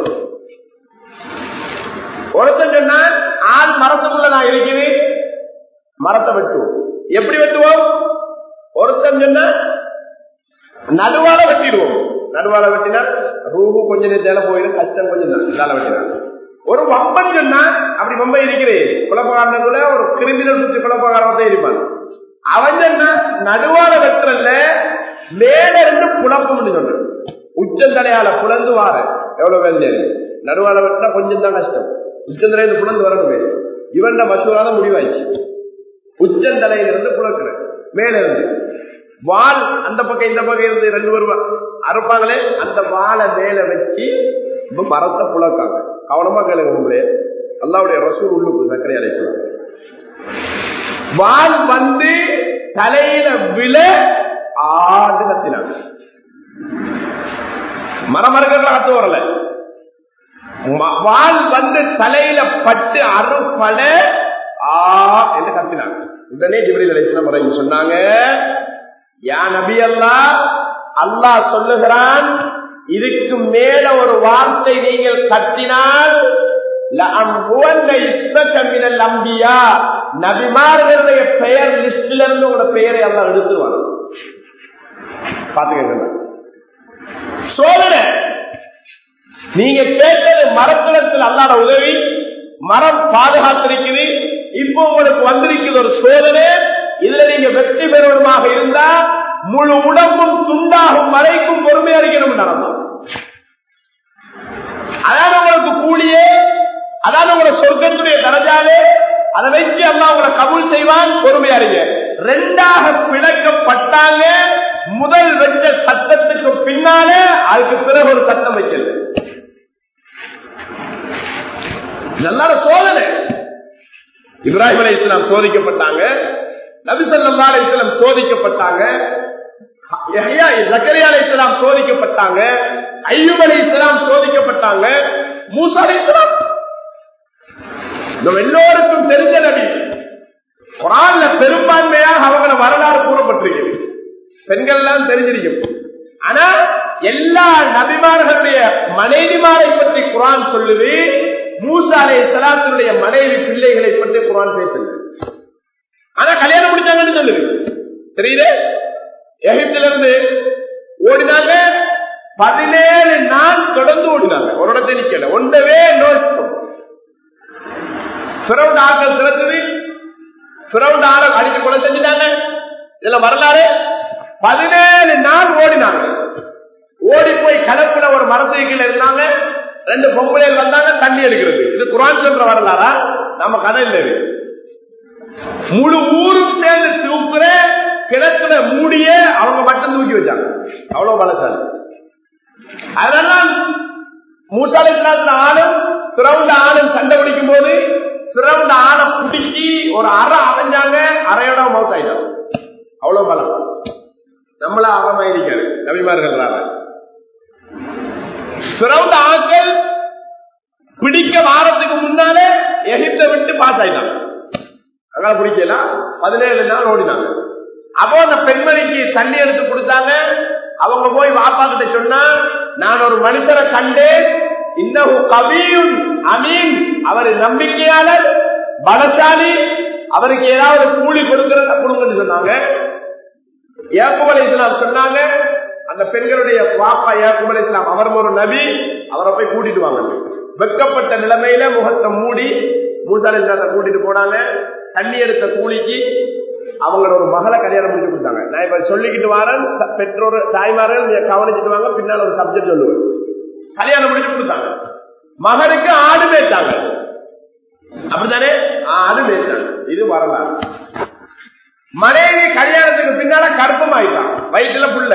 ஒருத்தன் சொன்னா ஆள் மரத்துக்குள்ள நான் இருக்கிறேன் மரத்தை வெட்டுவோம் எப்படி வெட்டுவோம் ஒருத்தன் சொன்னா நடுவால வெட்டிடுவோம் நடுவால வெட்டினா ரூபு கொஞ்ச நேரத்தால போயிடும் கஷ்டம் கொஞ்சம் தான் இதால வெட்டினா ஒரு வம்பன் சொன்னா அப்படி வம்ப இருக்கிறேன் குழப்பகாரனுக்குள்ள ஒரு கிரிமினல் சுற்றி குழப்பகாரத்தை இருப்பான் அவன் சொன்னா நடுவால வெட்டுறல மேல இருந்து புலப்பும்னு சொல்றேன் உச்சந்தலையால புலந்து வார எவ்வளவு வேலை நடுவால வெட்டினா கொஞ்சம் தான் கஷ்டம் உச்சந்தலையில புலந்து வரணுமே இவன் மசூரான முடிவாயிடுச்சு உச்சந்தலையில இருந்து புலக்குற மேல இருந்து வால் அந்த பக்கம் இந்த பக்கம் இருந்து ரெண்டு பேரும் அறுப்பாங்களே அந்த வாழை மேல வச்சு இப்ப மரத்தை புழக்காங்க கவனமா கேளுங்க உங்களே அல்லாவுடைய ரசூல் உள்ளுக்கு சர்க்கரை அழைக்கலாம் வால் வந்து தலையில விழ ஆண்டு கத்தினாங்க மரமரங்கள் காத்து வரல வால் வந்து தலையில பட்டு அறுப்பட ஆ என்று கத்தினாங்க உடனே ஜிப்ரீல் அலைஹிஸ்ஸலாம் முறையில் சொன்னாங்க யா நபி அல்லா அல்லாஹ் சொல்லுகிறான் இதுக்கு மேல ஒரு வார்த்தை நீங்கள் கத்தினால் அம்பியா நபிமார்களுடைய பெயர் லிஸ்ட்ல இருந்து உங்களோட பெயரை எல்லாம் எடுத்துருவாங்க பாத்துக்க சோதனை நீங்க கேட்டது மரக்குளத்தில் அல்லாத உதவி மரம் பாதுகாத்திருக்குது இப்போ உங்களுக்கு வந்திருக்குது ஒரு சோதனை இதுல நீங்க வெற்றி பெறுவதாக இருந்தா முழு உடம்பும் துண்டாகும் வரைக்கும் பொறுமை அளிக்கணும் நடந்தோம் அதான் உங்களுக்கு கூலியே அதான் உங்களோட சொர்க்கத்துடைய தரஜாவே அதை வச்சு அல்லா உங்களை கபூல் செய்வான் பொறுமையா இருங்க ரெண்டாக பிளக்கப்பட்டாங்க முதல் வச்ச சட்டத்துக்கு பின்னாலே அதுக்கு பிறகு ஒரு சட்டம் வைக்கிறது எல்லாரும் சோதனை இப்ராஹிம் அலி இஸ்லாம் சோதிக்கப்பட்டாங்க நபிசல்லா அலி இஸ்லாம் சோதிக்கப்பட்டாங்க ஜக்கரியா அலி இஸ்லாம் சோதிக்கப்பட்டாங்க ஐயூப் அலி இஸ்லாம் சோதிக்கப்பட்டாங்க மூசா அலி இஸ்லாம் எல்லோருக்கும் தெரிஞ்ச நபி குரான்ல பெரும்பான்மையாக அவங்கள வரலாறு கூறப்பட்டிருக்கிறது பெண்கள் எல்லாம் தெரிஞ்சிருக்கும் ஆனா எல்லா நபிமார்களுடைய மனைவிமாரை பற்றி குரான் சொல்லுது மூசா அலை சலாத்தினுடைய மனைவி பிள்ளைகளை பற்றி குரான் பேசுது ஆனா கல்யாணம் முடிச்சாங்கன்னு சொல்லுது தெரியுது எகிப்துல இருந்து ஓடினாங்க பதினேழு நாள் தொடர்ந்து ஓடினாங்க ஒரு இடத்தை நிக்கல ஒன்றவே நோக்கம் பிறவுண்ட் ஆட்கள் திறந்தது பிறவுண்ட் ஆளை அடித்து கொலை செஞ்சுட்டாங்க இதுல வரலாறு பதினேழு நாள் ஓடினாங்க ஓடி போய் கலப்புல ஒரு மரத்துக்கு கீழே இருந்தாங்க ரெண்டு பொம்பளைகள் வந்தாங்க தண்ணி எடுக்கிறது இது குரான் சொல்ற வரலாறா நம்ம கதை இல்லை இது முழு ஊரும் சேர்ந்து தூக்குற கிணத்துல மூடிய அவங்க மட்டும் தூக்கி வச்சாங்க அவ்வளவு பலசாலி அதெல்லாம் மூசாலித்துல ஆளும் சிறவுண்ட ஆளும் சண்டை பிடிக்கும் போது சிறவுண்ட ஆளை பிடிச்சி ஒரு அறை அமைஞ்சாங்க அறையோட மவுத் ஆயிட்டாங்க அவ்வளவு பலம் நம்மள அவமாயிருக்காரு நபிமார்கள் சிறவுண்ட ஆட்கள் பிடிக்க வாரத்துக்கு முன்னால எகிப்த விட்டு பாஸ் ஆயிட்டாங்க அங்கே பிடிக்கலாம் பதினேழு நாள் ஓடினாங்க அப்போ அந்த பெண்மணிக்கு தண்ணி எடுத்து கொடுத்தாங்க அவங்க போய் வாப்பா கிட்ட சொன்னா நான் ஒரு மனுஷரை கண்டேன் இன்னும் கவியும் அமீன் அவர் நம்பிக்கையாளர் பலசாலி அவருக்கு ஏதாவது கூலி கொடுக்கறத கொடுங்கன்னு சொன்னாங்க ஏக்குப் அலை இஸ்லாம் சொன்னாங்க அந்த பெண்களுடைய பாப்பா ஏக்குப் அலை இஸ்லாம் அவர் ஒரு நபி அவரை போய் கூட்டிட்டு வாங்க வெக்கப்பட்ட நிலைமையில முகத்தை மூடி மூசா அலை இஸ்லாத்தை கூட்டிட்டு போனாங்க தண்ணி எடுத்த கூலிக்கு அவங்களோட ஒரு மகளை கல்யாணம் முடிச்சு கொடுத்தாங்க நான் இப்ப சொல்லிக்கிட்டு வரேன் த- பெற்றோர் தாய்மார்கள் நீங்க கவனிச்சுட்டு வாங்க பின்னால் ஒரு சப்ஜெக்ட் சொல்லுவேன் கல்யாணம் முடிச்சு கொடுத்தாங்க மகனுக்கு ஆடு மேய்த்தாங்க அப்படித்தானே ஆடு மேய்த்தாங்க இது வரலாறு மனைவி கல்யாணத்துக்கு பின்னால கற்பம் ஆயிட்டான் வயிற்றுல புள்ள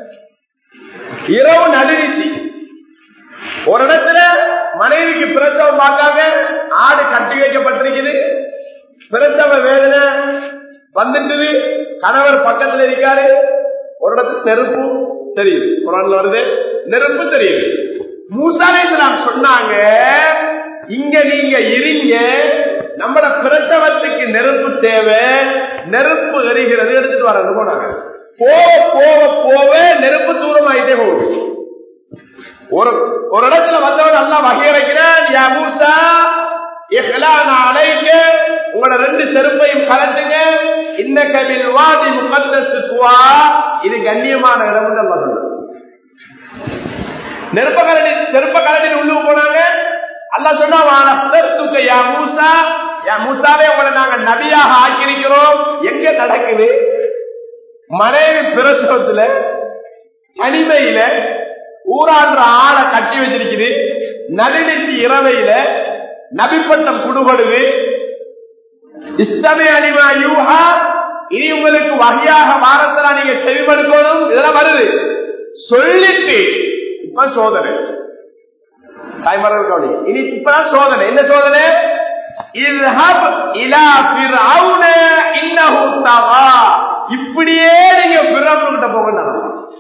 இரவு நடுநிசி ஒரு இடத்துல மனைவிக்கு பிரசவம் பார்க்காங்க ஆடு கட்டி வைக்கப்பட்டிருக்குது பிரசவ வேதனை வந்துட்டுது கணவர் பக்கத்துல இருக்காரு ஒரு இடத்துல நெருப்பு தெரியுது குரான்ல வருது நெருப்பு தெரியுது மூசாலேஸ்வரம் சொன்னாங்க இங்க நீங்க இருங்க நம்மட பிரசவத்துக்கு நெருப்பு தேவை நெருப்பு எரிகிறது எடுத்துட்டு வர போனாங்க போக போக போக நெருப்பு தூரமாயிட்டே போகுது ஒரு ஒரு இடத்துல வந்தவன் நல்லா வகையறைக்கிறான் யா மூசா இஹ்லான அலைக்க உங்களோட ரெண்டு செருப்பையும் கலட்டுங்க இந்த கபில் வாதி முகத்தசு துவா இது கண்ணியமான இடம் நம்ம சொல்றோம் நெருப்ப கரடி செருப்ப கரடி உள்ளுக்கு போனாங்க அல்லா சொன்னா வானத்துக்க யா மூசா யா மூசாவே உங்களை நாங்க நபியாக ஆக்கியிருக்கிறோம் எங்க நடக்குது மனைவி பிரசவத்துல தனிமையில ஊரான்ற ஆளை கட்டி வச்சிருக்குது நடுநிசி இரவையில நபிப்பட்டம் குடுபடுது இஸ்லமே அனிமா யூஹா இனி உங்களுக்கு வகையாக வாரத்துல நீங்க செவிமடுக்கணும் இதெல்லாம் வருது சொல்லிட்டு இப்ப சோதனை தாய்மரம் கவனி இனி இப்பதான் சோதனை என்ன சோதனை இல்ஹப் இலா ஃபிர்அவுன இன்னஹு தகா இப்படியே நீங்க ஃபிர்அவுன் கிட்ட போகணும்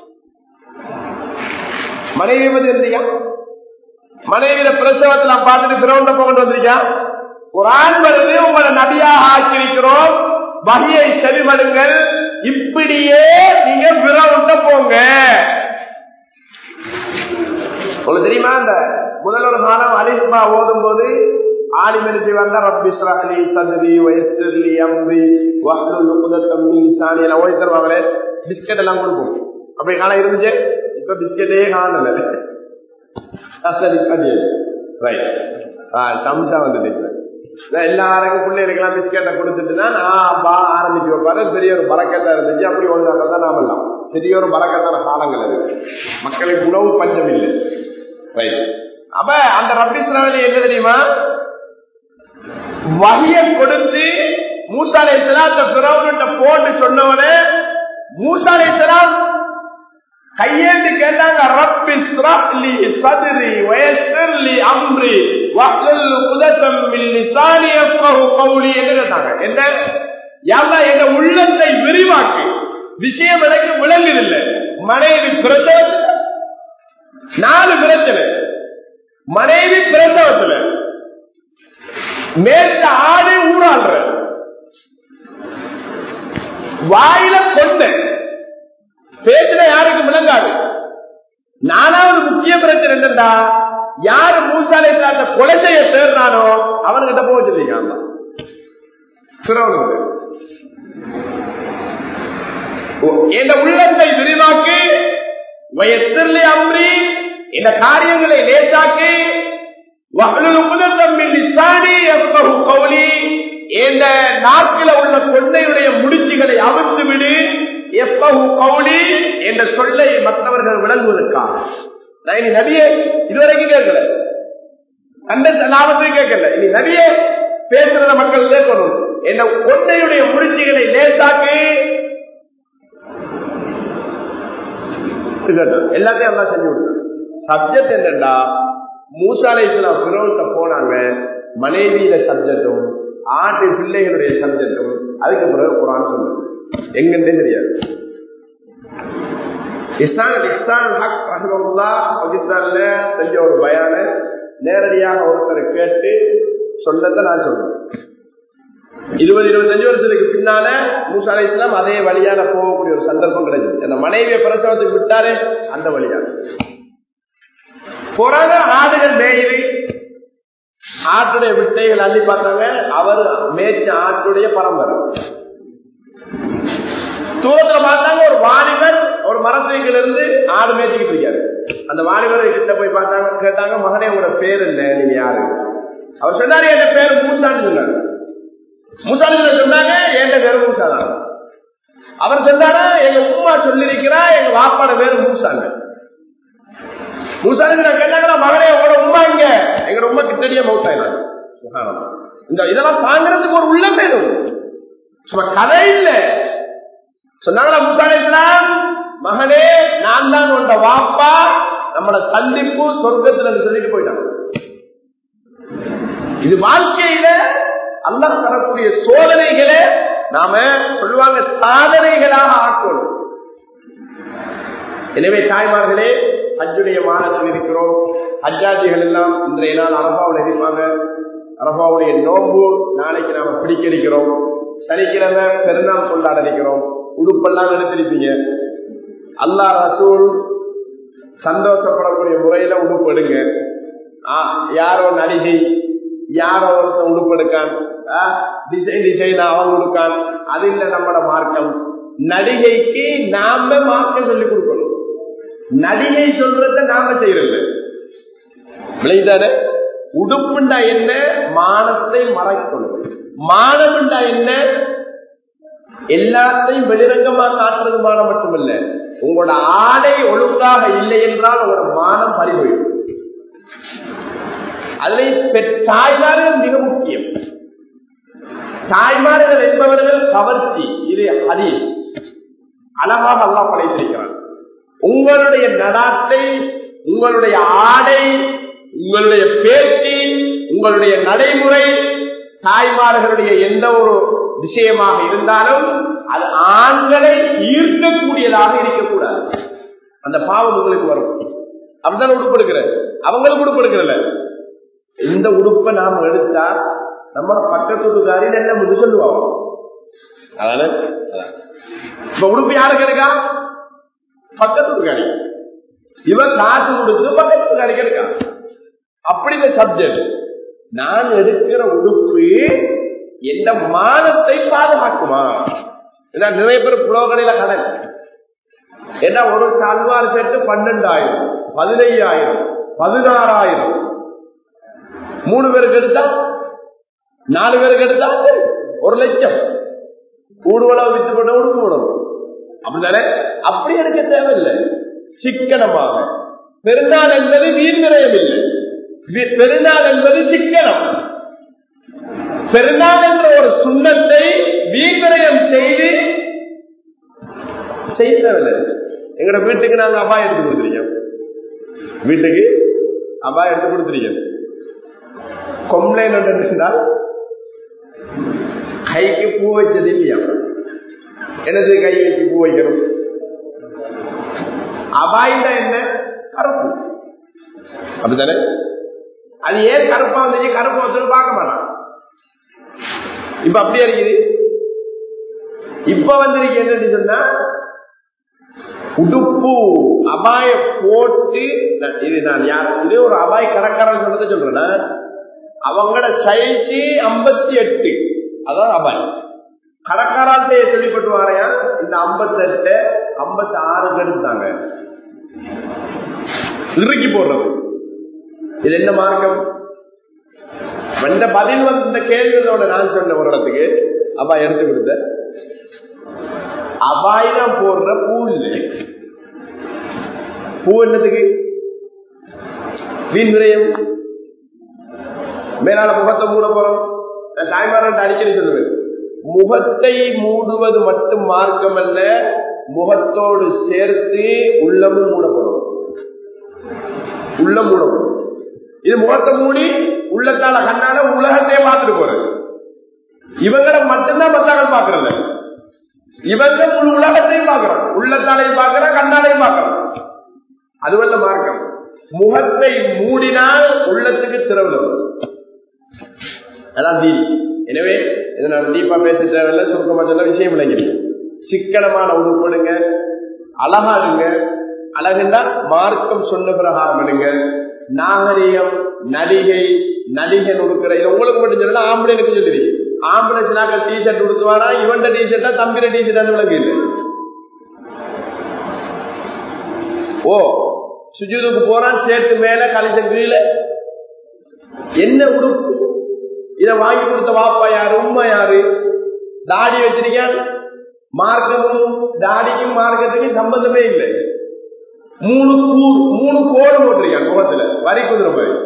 மனைவி பத்தி இருந்தீங்க மனைவியில பிரசவத்தை நான் பார்த்துட்டு பிறவுண்ட போகணும் வந்திருக்கா ஒரு ஆண் வருது உங்களை நபியாக ஆக்கியிருக்கிறோம் வகையை செவிமடுங்கள் இப்படியே நீங்க பிறவுண்ட போங்க உங்களுக்கு தெரியுமா இந்த முதல் ஒரு மாதம் அலிஸ்மா ஓதும் போது ஆலிமனி செய்வாங்க ரப்பி ஸ்ரஹ்லி சத்ரி வயஸ்லி அம்ரி வஹ்லுல் உக்தத்தம் மின் லிசானி எல்லாம் ஓதி தருவாங்களே பிஸ்கட் எல்லாம் கொடுப்போம் அப்படி காலம் இருந்துச்சு இப்ப பிஸ்கெட்டே காணல ரைட் சம்சா வந்து எல்லாருக்கும் பிள்ளைகளுக்கெல்லாம் பிஸ்கெட்டை கொடுத்துட்டு தான் பா ஆரம்பிச்சு வைப்பாரு பெரிய ஒரு பறக்கத்தா இருந்துச்சு அப்படி ஒழுங்காக தான் நாமெல்லாம் பெரிய ஒரு பறக்கத்தான காலங்கள் அது மக்களுக்கு உணவு பஞ்சம் இல்லை ரைட் அப்ப அந்த ரபிஸ்லாவலி என்ன தெரியுமா வகைய கொடுத்து மூசாலை சிலாத்த பிறவன்கிட்ட போட்டு சொன்னவனே மூசாலை சிலாம் கையேந்து கேட்டாங்க ரப்பி ஸ்ரஹ்லி சதுரி வயசிர்லி அம்ரி வஹ்லல் உததம் மின் லிசானி யஃகஹு கௌலி என்று கேட்டாங்க என்ன யாரா எங்க உள்ளத்தை விரிவாக்கு விஷயம் எனக்கு விளங்குதில்லை மனைவி பிரசவத்துல நாலு பிரச்சனை மனைவி பிரசவத்துல மேற்க ஆடு ஊறாள்ற வாயில கொண்ட பேச்சுல யாருக்கும் விளங்காது நாலாவது முக்கிய பிரச்சனை என்னண்டா யாரு மூசாலை சார்ந்த கொலை செய்ய தேர்றானோ அவன்கிட்ட போக வச்சிருக்காங்க என் உள்ளத்தை விரிவாக்கு வயசிலே அம்ரி இந்த காரியங்களை லேசாக்கி இந்த நாட்டில உள்ள கொள்ளையுடைய முடிச்சுகளை அவிழ்த்து விடு எப்பகு கவுளி என்ற சொல்லை மற்றவர்கள் விளங்குவதற்காக நான் இனி நபியே இதுவரைக்கும் கேட்கல கண்ட லாபத்தை கேட்கல இனி நபியே பேசுறத மக்கள் கேட்கணும் என்ற கொள்ளையுடைய முடிச்சுகளை லேசாக்கி எல்லாத்தையும் எல்லாம் செஞ்சு விடுங்க சப்ஜெக்ட் என்னண்டா மூசாலைக்குலாம் பிறவன்கிட்ட போனாங்க மனைவியில சப்ஜெக்டும் ஆட்டு பிள்ளைகளுடைய சப்ஜெக்டும் அதுக்கு பிறகு குரான் சொல்லுங்க எங்கன்னே தெரியாது செஞ்ச ஒரு பயான நேரடியாக ஒருத்தரை கேட்டு சொன்னதை நான் சொல்றேன் இருபது இருபத்தஞ்சு வருஷத்துக்கு பின்னால மூசா அலை இஸ்லாம் அதே வழியால போகக்கூடிய ஒரு சந்தர்ப்பம் கிடைச்சது அந்த மனைவியை பிரசவத்துக்கு விட்டாரு அந்த வழியாக போறாங்க ஆடுகள் மேயுது ஆட்டுடைய விட்டைகள் அள்ளி பார்த்தாங்க அவர் மேய்ச்ச ஆட்டுடைய பரம்பரை தூரத்துல பார்த்தாங்க ஒரு வாலிபர் ஒரு மரத்துக்கில இருந்து ஆடு மேய்ச்சிக்கிட்டு இருக்காரு அந்த வாலிபரை கிட்ட போய் பார்த்தாங்க கேட்டாங்க மகனே உங்களோட பேர் என்ன நீங்க யாரு அவர் சொன்னாரு என் பேரு மூசான்னு சொன்னாரு மூசான்னு சொன்னாங்க என் பேரு மூசா தான் அவர் சொன்னாரா எங்க உமா சொல்லிருக்கிறா எங்க வாப்பாட பேரு மூசாங்க மூசாங்க கேட்டாங்களா மகனே உங்களோட உமா இங்க எங்க உமா கிட்டடியே மௌத்தாயினாங்க இந்த இதெல்லாம் தாங்கிறதுக்கு ஒரு உள்ளம் வேணும் சும்மா கதை இல்ல சொன்னாங்களா முசாலாம் மகனே நான் தான் உண்ட வாப்பா நம்மளோட சந்திப்பு சொர்க்கத்துல சொல்லிட்டு போயிட்டாங்க இது வாழ்க்கையில அல்லாஹ் தரக்கூடிய சோதனைகளை நாம சொல்லுவாங்க சாதனைகளாக ஆக்கணும் எனவே தாய்மார்களே ஹஜ்ஜுடைய மாதத்தில் இருக்கிறோம் ஹஜ்ஜாஜிகள் எல்லாம் இன்றைய நாள் அரபாவில் இருப்பாங்க அரபாவுடைய நோம்பு நாளைக்கு நாம பிடிக்க இருக்கிறோம் சனிக்கிழமை பெருநாள் கொண்டாட இருக்கிறோம் உடுப்பெல்லாம் எடுத்திருப்பீங்க அல்லா ரசூல் சந்தோஷப்படக்கூடிய முறையில உடுப்பு எடுங்க யாரோ நடிகை யாரோ ஒருத்தன் உடுப்பு எடுக்கான் டிசைன் டிசைன் அவன் கொடுக்கான் அது இல்ல நம்மட மார்க்கம் நடிகைக்கு நாம மார்க்கம் சொல்லி கொடுக்கணும் நடிகை சொல்றத நாம செய்யறது விளைதானே உடுப்புண்டா என்ன மானத்தை மறைக்கணும் மானம்ண்டா என்ன எல்லாத்தையும் வெளிரங்கமா காட்டுறது மானம் மட்டுமல்ல உங்களோட ஆடை ஒழுங்காக இல்லை என்றால் உங்களோட மானம் பறிபோயிடும் அதில் தாய்மார்கள் மிக முக்கியம் தாய்மார்கள் என்பவர்கள் கவர்ச்சி இது ஹரி அழகாக அல்லா படைத்திருக்கிறார் உங்களுடைய நடாத்தை உங்களுடைய ஆடை உங்களுடைய பேச்சு உங்களுடைய நடைமுறை தாய்மார்களுடைய எந்த ஒரு விஷயமாக இருந்தாலும் அது ஆண்களை ஈர்க்கக்கூடியதாக இருக்கக்கூடாது அந்த பாவம் உங்களுக்கு வரும் அப்படிதான் உடுப்பு எடுக்கிற அவங்களுக்கு உடுப்பு எடுக்கிறல இந்த உடுப்பை நாம எடுத்தா நம்ம பக்கத்து வீட்டுக்காரி நல்ல முடி சொல்லுவாங்க அதான இப்ப உடுப்பு யாருக்கு இருக்கா பக்கத்து வீட்டுக்காரி இவன் காசு கொடுத்து பக்கத்து வீட்டுக்காரிக்கு இருக்கா அப்படி இந்த சப்ஜெக்ட் நான் எடுக்கிற உடுப்பு எந்த மானத்தை பாதுகாக்குமா நிறைய பேர் புலோகடையில கடன் ஏன்னா ஒரு சல்வார் செட்டு பன்னெண்டாயிரம் பதினையாயிரம் பதினாறாயிரம் மூணு பேருக்கு எடுத்தா நாலு பேருக்கு எடுத்தா ஒரு லட்சம் கூடுவளவு வித்து போட்ட உடுப்பு போடணும் அப்படிதானே அப்படி எடுக்க தேவையில்லை சிக்கனமாக பெருநாள் என்பது வீண் விரயம் இல்லை பெருநாள் என்பது சிக்கனம் பெருநாள் என்ற ஒரு சுண்ணத்தை வீண்விரயம் செய்து செய்யவில்லை எங்கட வீட்டுக்கு நாங்க அபாயம் எடுத்து கொடுத்துருக்கோம் வீட்டுக்கு அபாயம் எடுத்து கொடுத்துருக்கோம் கொம்ப்ளைண்ட் இருந்தால் கைக்கு பூ வச்சது இல்லையா எனது கைக்கு பூ வைக்கணும் அபாயம் என்ன கருப்பு அப்படித்தானே அது ஏன் கருப்பா வந்துச்சு கருப்பா வந்து பார்க்க மாட்டான் இப்ப அப்படியே இருக்குது இப்ப வந்திருக்கு என்னன்னு சொன்னா உடுப்பு அபாய போட்டு இது நான் யார் இது ஒரு அபாய கடற்கரன் சொன்னதை சொல்றேன் அவங்களோட சைஸ் ஐம்பத்தி எட்டு அதான் அபாயம் கடற்கராட்டே சொல்லிப்பட்டு வாரையா இந்த ஐம்பத்தி எட்டு ஐம்பத்தி ஆறு எடுத்தாங்க இறுக்கி போடுறது இது என்ன மார்க்கம் இந்த பதில் வந்து இந்த கேள்விகளோட நான் சொன்ன ஒரு இடத்துக்கு அப்பா எடுத்து கொடுத்த அபாயம் போடுற பூ இல்லை பூ என்னதுக்கு வீண் விரயம் மேலான முகத்தை மூட போறோம் தாய்மாரன் அடிக்கடி சொல்லுவேன் முகத்தை மூடுவது மட்டும் மார்க்கம் அல்ல முகத்தோடு சேர்த்து உள்ளமும் மூடப்படும் உள்ளம் மூடப்படும் இது முகத்தை மூடி உள்ளத்தால கண்ணால உலகத்தையே பார்த்துட்டு போறது இவங்களை மட்டும்தான் மத்தாக்கள் பாக்குறது இவங்க முழு உலகத்தையும் பார்க்கிறோம் உள்ளத்தாலையும் பார்க்கிற கண்ணாலையும் பார்க்கிறோம் அதுவல்ல மார்க்கம் முகத்தை மூடினால் உள்ளத்துக்கு திறவுல அதான் தீ எனவே இதை நான் டீப்பா பேச தேவையில்லை சுருக்கமா சொல்ல விஷயம் விளங்கிடுங்க சிக்கனமான உடுப்படுங்க அழகா இருங்க அழகுண்டா மார்க்கம் சொன்ன பிரகாரம் எடுங்க நாகரிகம் நடிகை நடிகன் உடுக்கிற இது உங்களுக்கு மட்டும் சொல்லல ஆம்பளைக்கு சொல்லுவீங்க ஆம்பளை சினாக்கள் டி ஷர்ட் உடுத்துவானா இவன்ட டி ஷர்ட்டா தம்பிர டி ஷர்ட் விளக்கு இல்லை ஓ சுஜூதுக்கு போறான் சேர்த்து மேல கழிச்ச கீழே என்ன உடுப்பு இத வாங்கி கொடுத்த வாப்பா யாரு உண்மை யாரு தாடி வச்சிருக்கேன் மார்க்கமும் தாடிக்கும் மார்க்கத்துக்கும் சம்பந்தமே இல்லை மூணு கூ- மூணு கோடு போட்டிருக்கான் முகத்துல வரி குதிரை மாதிரி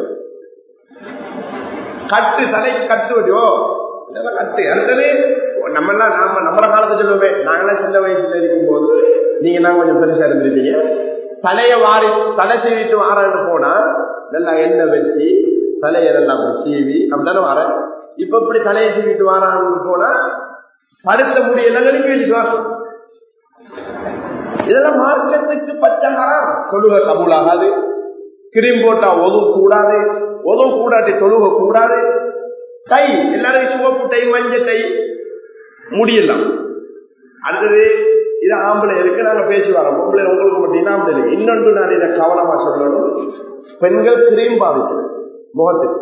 கட்டு தலைக்கு கட்டு வடிவோ இதெல்லாம் கட்டு அடுத்தது நம்ம எல்லாம் நாம நம்மள காலத்தை சொல்லுவோமே நாங்களாம் சின்ன வயசுல இருக்கும் போது நீங்க தான் கொஞ்சம் பெருசா இருந்திருப்பீங்க தலைய வாரி தலை சீவிட்டு வாரான்னு போனா நல்லா எண்ணெய் வச்சு தலையை நல்லா அப்படி சீவி அப்படித்தானே வர இப்ப இப்படி தலையை சீவிட்டு வாரான்னு போனா படுத்த முடியல நெருங்கி வச்சுட்டு வர இதெல்லாம் மார்க்கத்துக்கு பச்சை மரம் தொழுக கபூலாகாது கிரீம் போட்டா ஒதுவும் கூடாது ஒதுவும் கூடாட்டி தொழுக கூடாது டை எல்லாரும் சிவப்பு டை மஞ்சள் டை முடியலாம் அடுத்தது இது ஆம்பளை இருக்கு நாங்க பேசி வரோம் பொம்பளை உங்களுக்கு மட்டும் ஆம்பளை இருக்கு இன்னொன்று நான் இதை கவனமா சொல்லணும் பெண்கள் கிரீம் பாவிக்கிறது முகத்துக்கு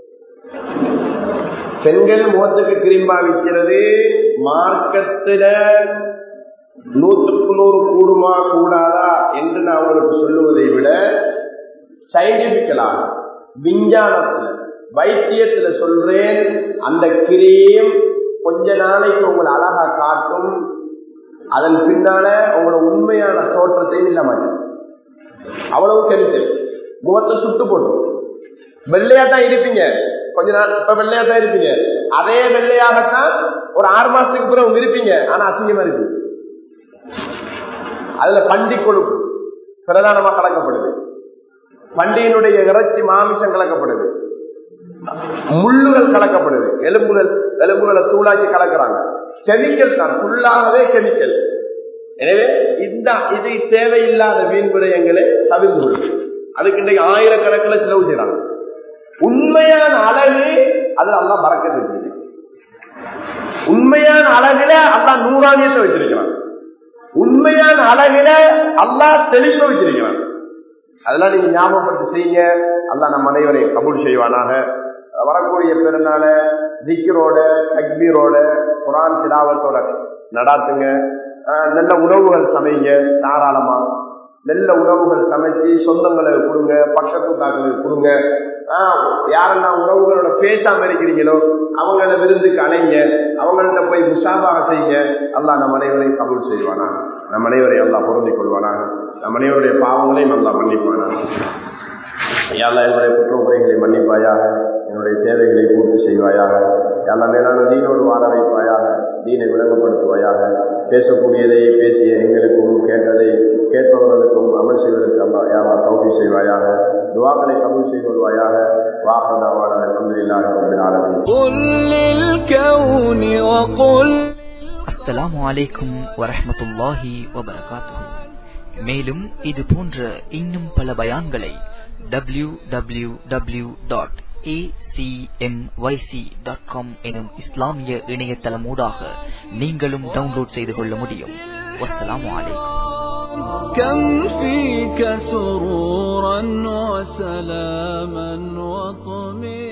பெண்கள் முகத்துக்கு கிரீம் பாவிக்கிறது மார்க்கத்துல நூற்றுக்கு நூறு கூடுமா கூடாதா என்று நான் உங்களுக்கு சொல்லுவதை விட சயின்டிபிக்கலாக விஞ்ஞானத்துல வைத்தியத்துல சொல்றேன் அந்த கிரீம் கொஞ்ச நாளைக்கு உங்களை அழகா காட்டும் அதன் பின்னால உங்களோட உண்மையான தோற்றத்தையும் இல்லாம அவ்வளவு கெமிக்கல் முகத்தை சுட்டு போட்டு வெள்ளையா தான் இருப்பீங்க கொஞ்ச நாள் இப்ப வெள்ளையா தான் இருப்பீங்க அதே வெள்ளையாகத்தான் ஒரு ஆறு மாசத்துக்கு பிறகு இருப்பீங்க ஆனா அசிங்கமா இருக்கு அதுல பண்டி கொழுப்பு பிரதானமா கலக்கப்படுது பண்டிகையினுடைய இறைச்சி மாமிசம் கலக்கப்படுது முள்ளுகள் கலக்கப்படுது எலும்புகள் எலும்புகளை தூளாக்கி கலக்குறாங்க கெமிக்கல் தான் ஃபுல்லாகவே கெமிக்கல் எனவே இந்த இது தேவையில்லாத வீண் விடயங்களை தவிர்த்து கொள்ளும் அதுக்கு இன்றைக்கு ஆயிரக்கணக்கில் செலவு செய்யறாங்க உண்மையான அழகு அதுல அல்லா மறக்கிறது இருக்குது உண்மையான அழகுல அல்லா நூறாணியத்தை வச்சிருக்கிறான் உண்மையான அழகுல அல்லா தெளிப்ப வச்சிருக்கிறான் அதெல்லாம் நீங்க ஞாபகப்படுத்தி செய்யுங்க அல்லா நம் அனைவரையும் கபூல் செய்வானாக வரக்கூடிய பிறனால திக்கரோட அக்பீரோட குரான் சிலாவத்தோட நடாத்துங்க ஆஹ் நல்ல உணவுகள் சமைங்க தாராளமா நல்ல உணவுகள் சமைச்சு சொந்தங்களை கொடுங்க பக்கத்துக்காக்களுக்கு கொடுங்க ஆஹ் யாரெல்லாம் உறவுகளோட பேசாம இருக்கிறீங்களோ அவங்கள விருந்துக்கு அணைங்க அவங்கள்ட்ட போய் முசாபாக செய்யுங்க அல்லாஹ் நம் அனைவரையும் கபூல் செய்வானா நம் அனைவரையும் அல்லாஹ் பொருந்திக் கொள்வானாக நம் அனைவருடைய பாவங்களையும் நல்லா மன்னிப்பானாக யாழ்லா என்னுடைய குற்றமுறைகளை மன்னிப்பாயாக என்னுடைய தேவைகளை பூர்த்தி செய்வாயாக யாழ்லா மேலான தீனோடு வாழ வைப்பாயாக தீனை விளங்கப்படுத்துவாயாக பேசக்கூடியதை பேசிய எங்களுக்கும் கேட்டதை கேட்பவர்களுக்கும் அமல் செய்வதற்கு அல்லா யாவா தௌகி செய்வாயாக துவாக்களை கபூல் செய்து கொள்வாயாக வாகனவான அலமதுல்லாஹி ரப்பில் ஆலமீன் قل للكون وقل அஸ்ஸலாமு அலைக்கும் வரஹ்மத்துல்லாஹி வபரகாத்துஹு மேலும் இது போன்ற இன்னும் பல பயான்களை W W W dot dot com எனும் இஸ்லாமிய இணையதளமூடாக நீங்களும் டவுன்லோட் செய்து கொள்ள முடியும் வஸ்ஸலாமு அலைக்கும் كم فيك سرورا وسلاما وطمئنا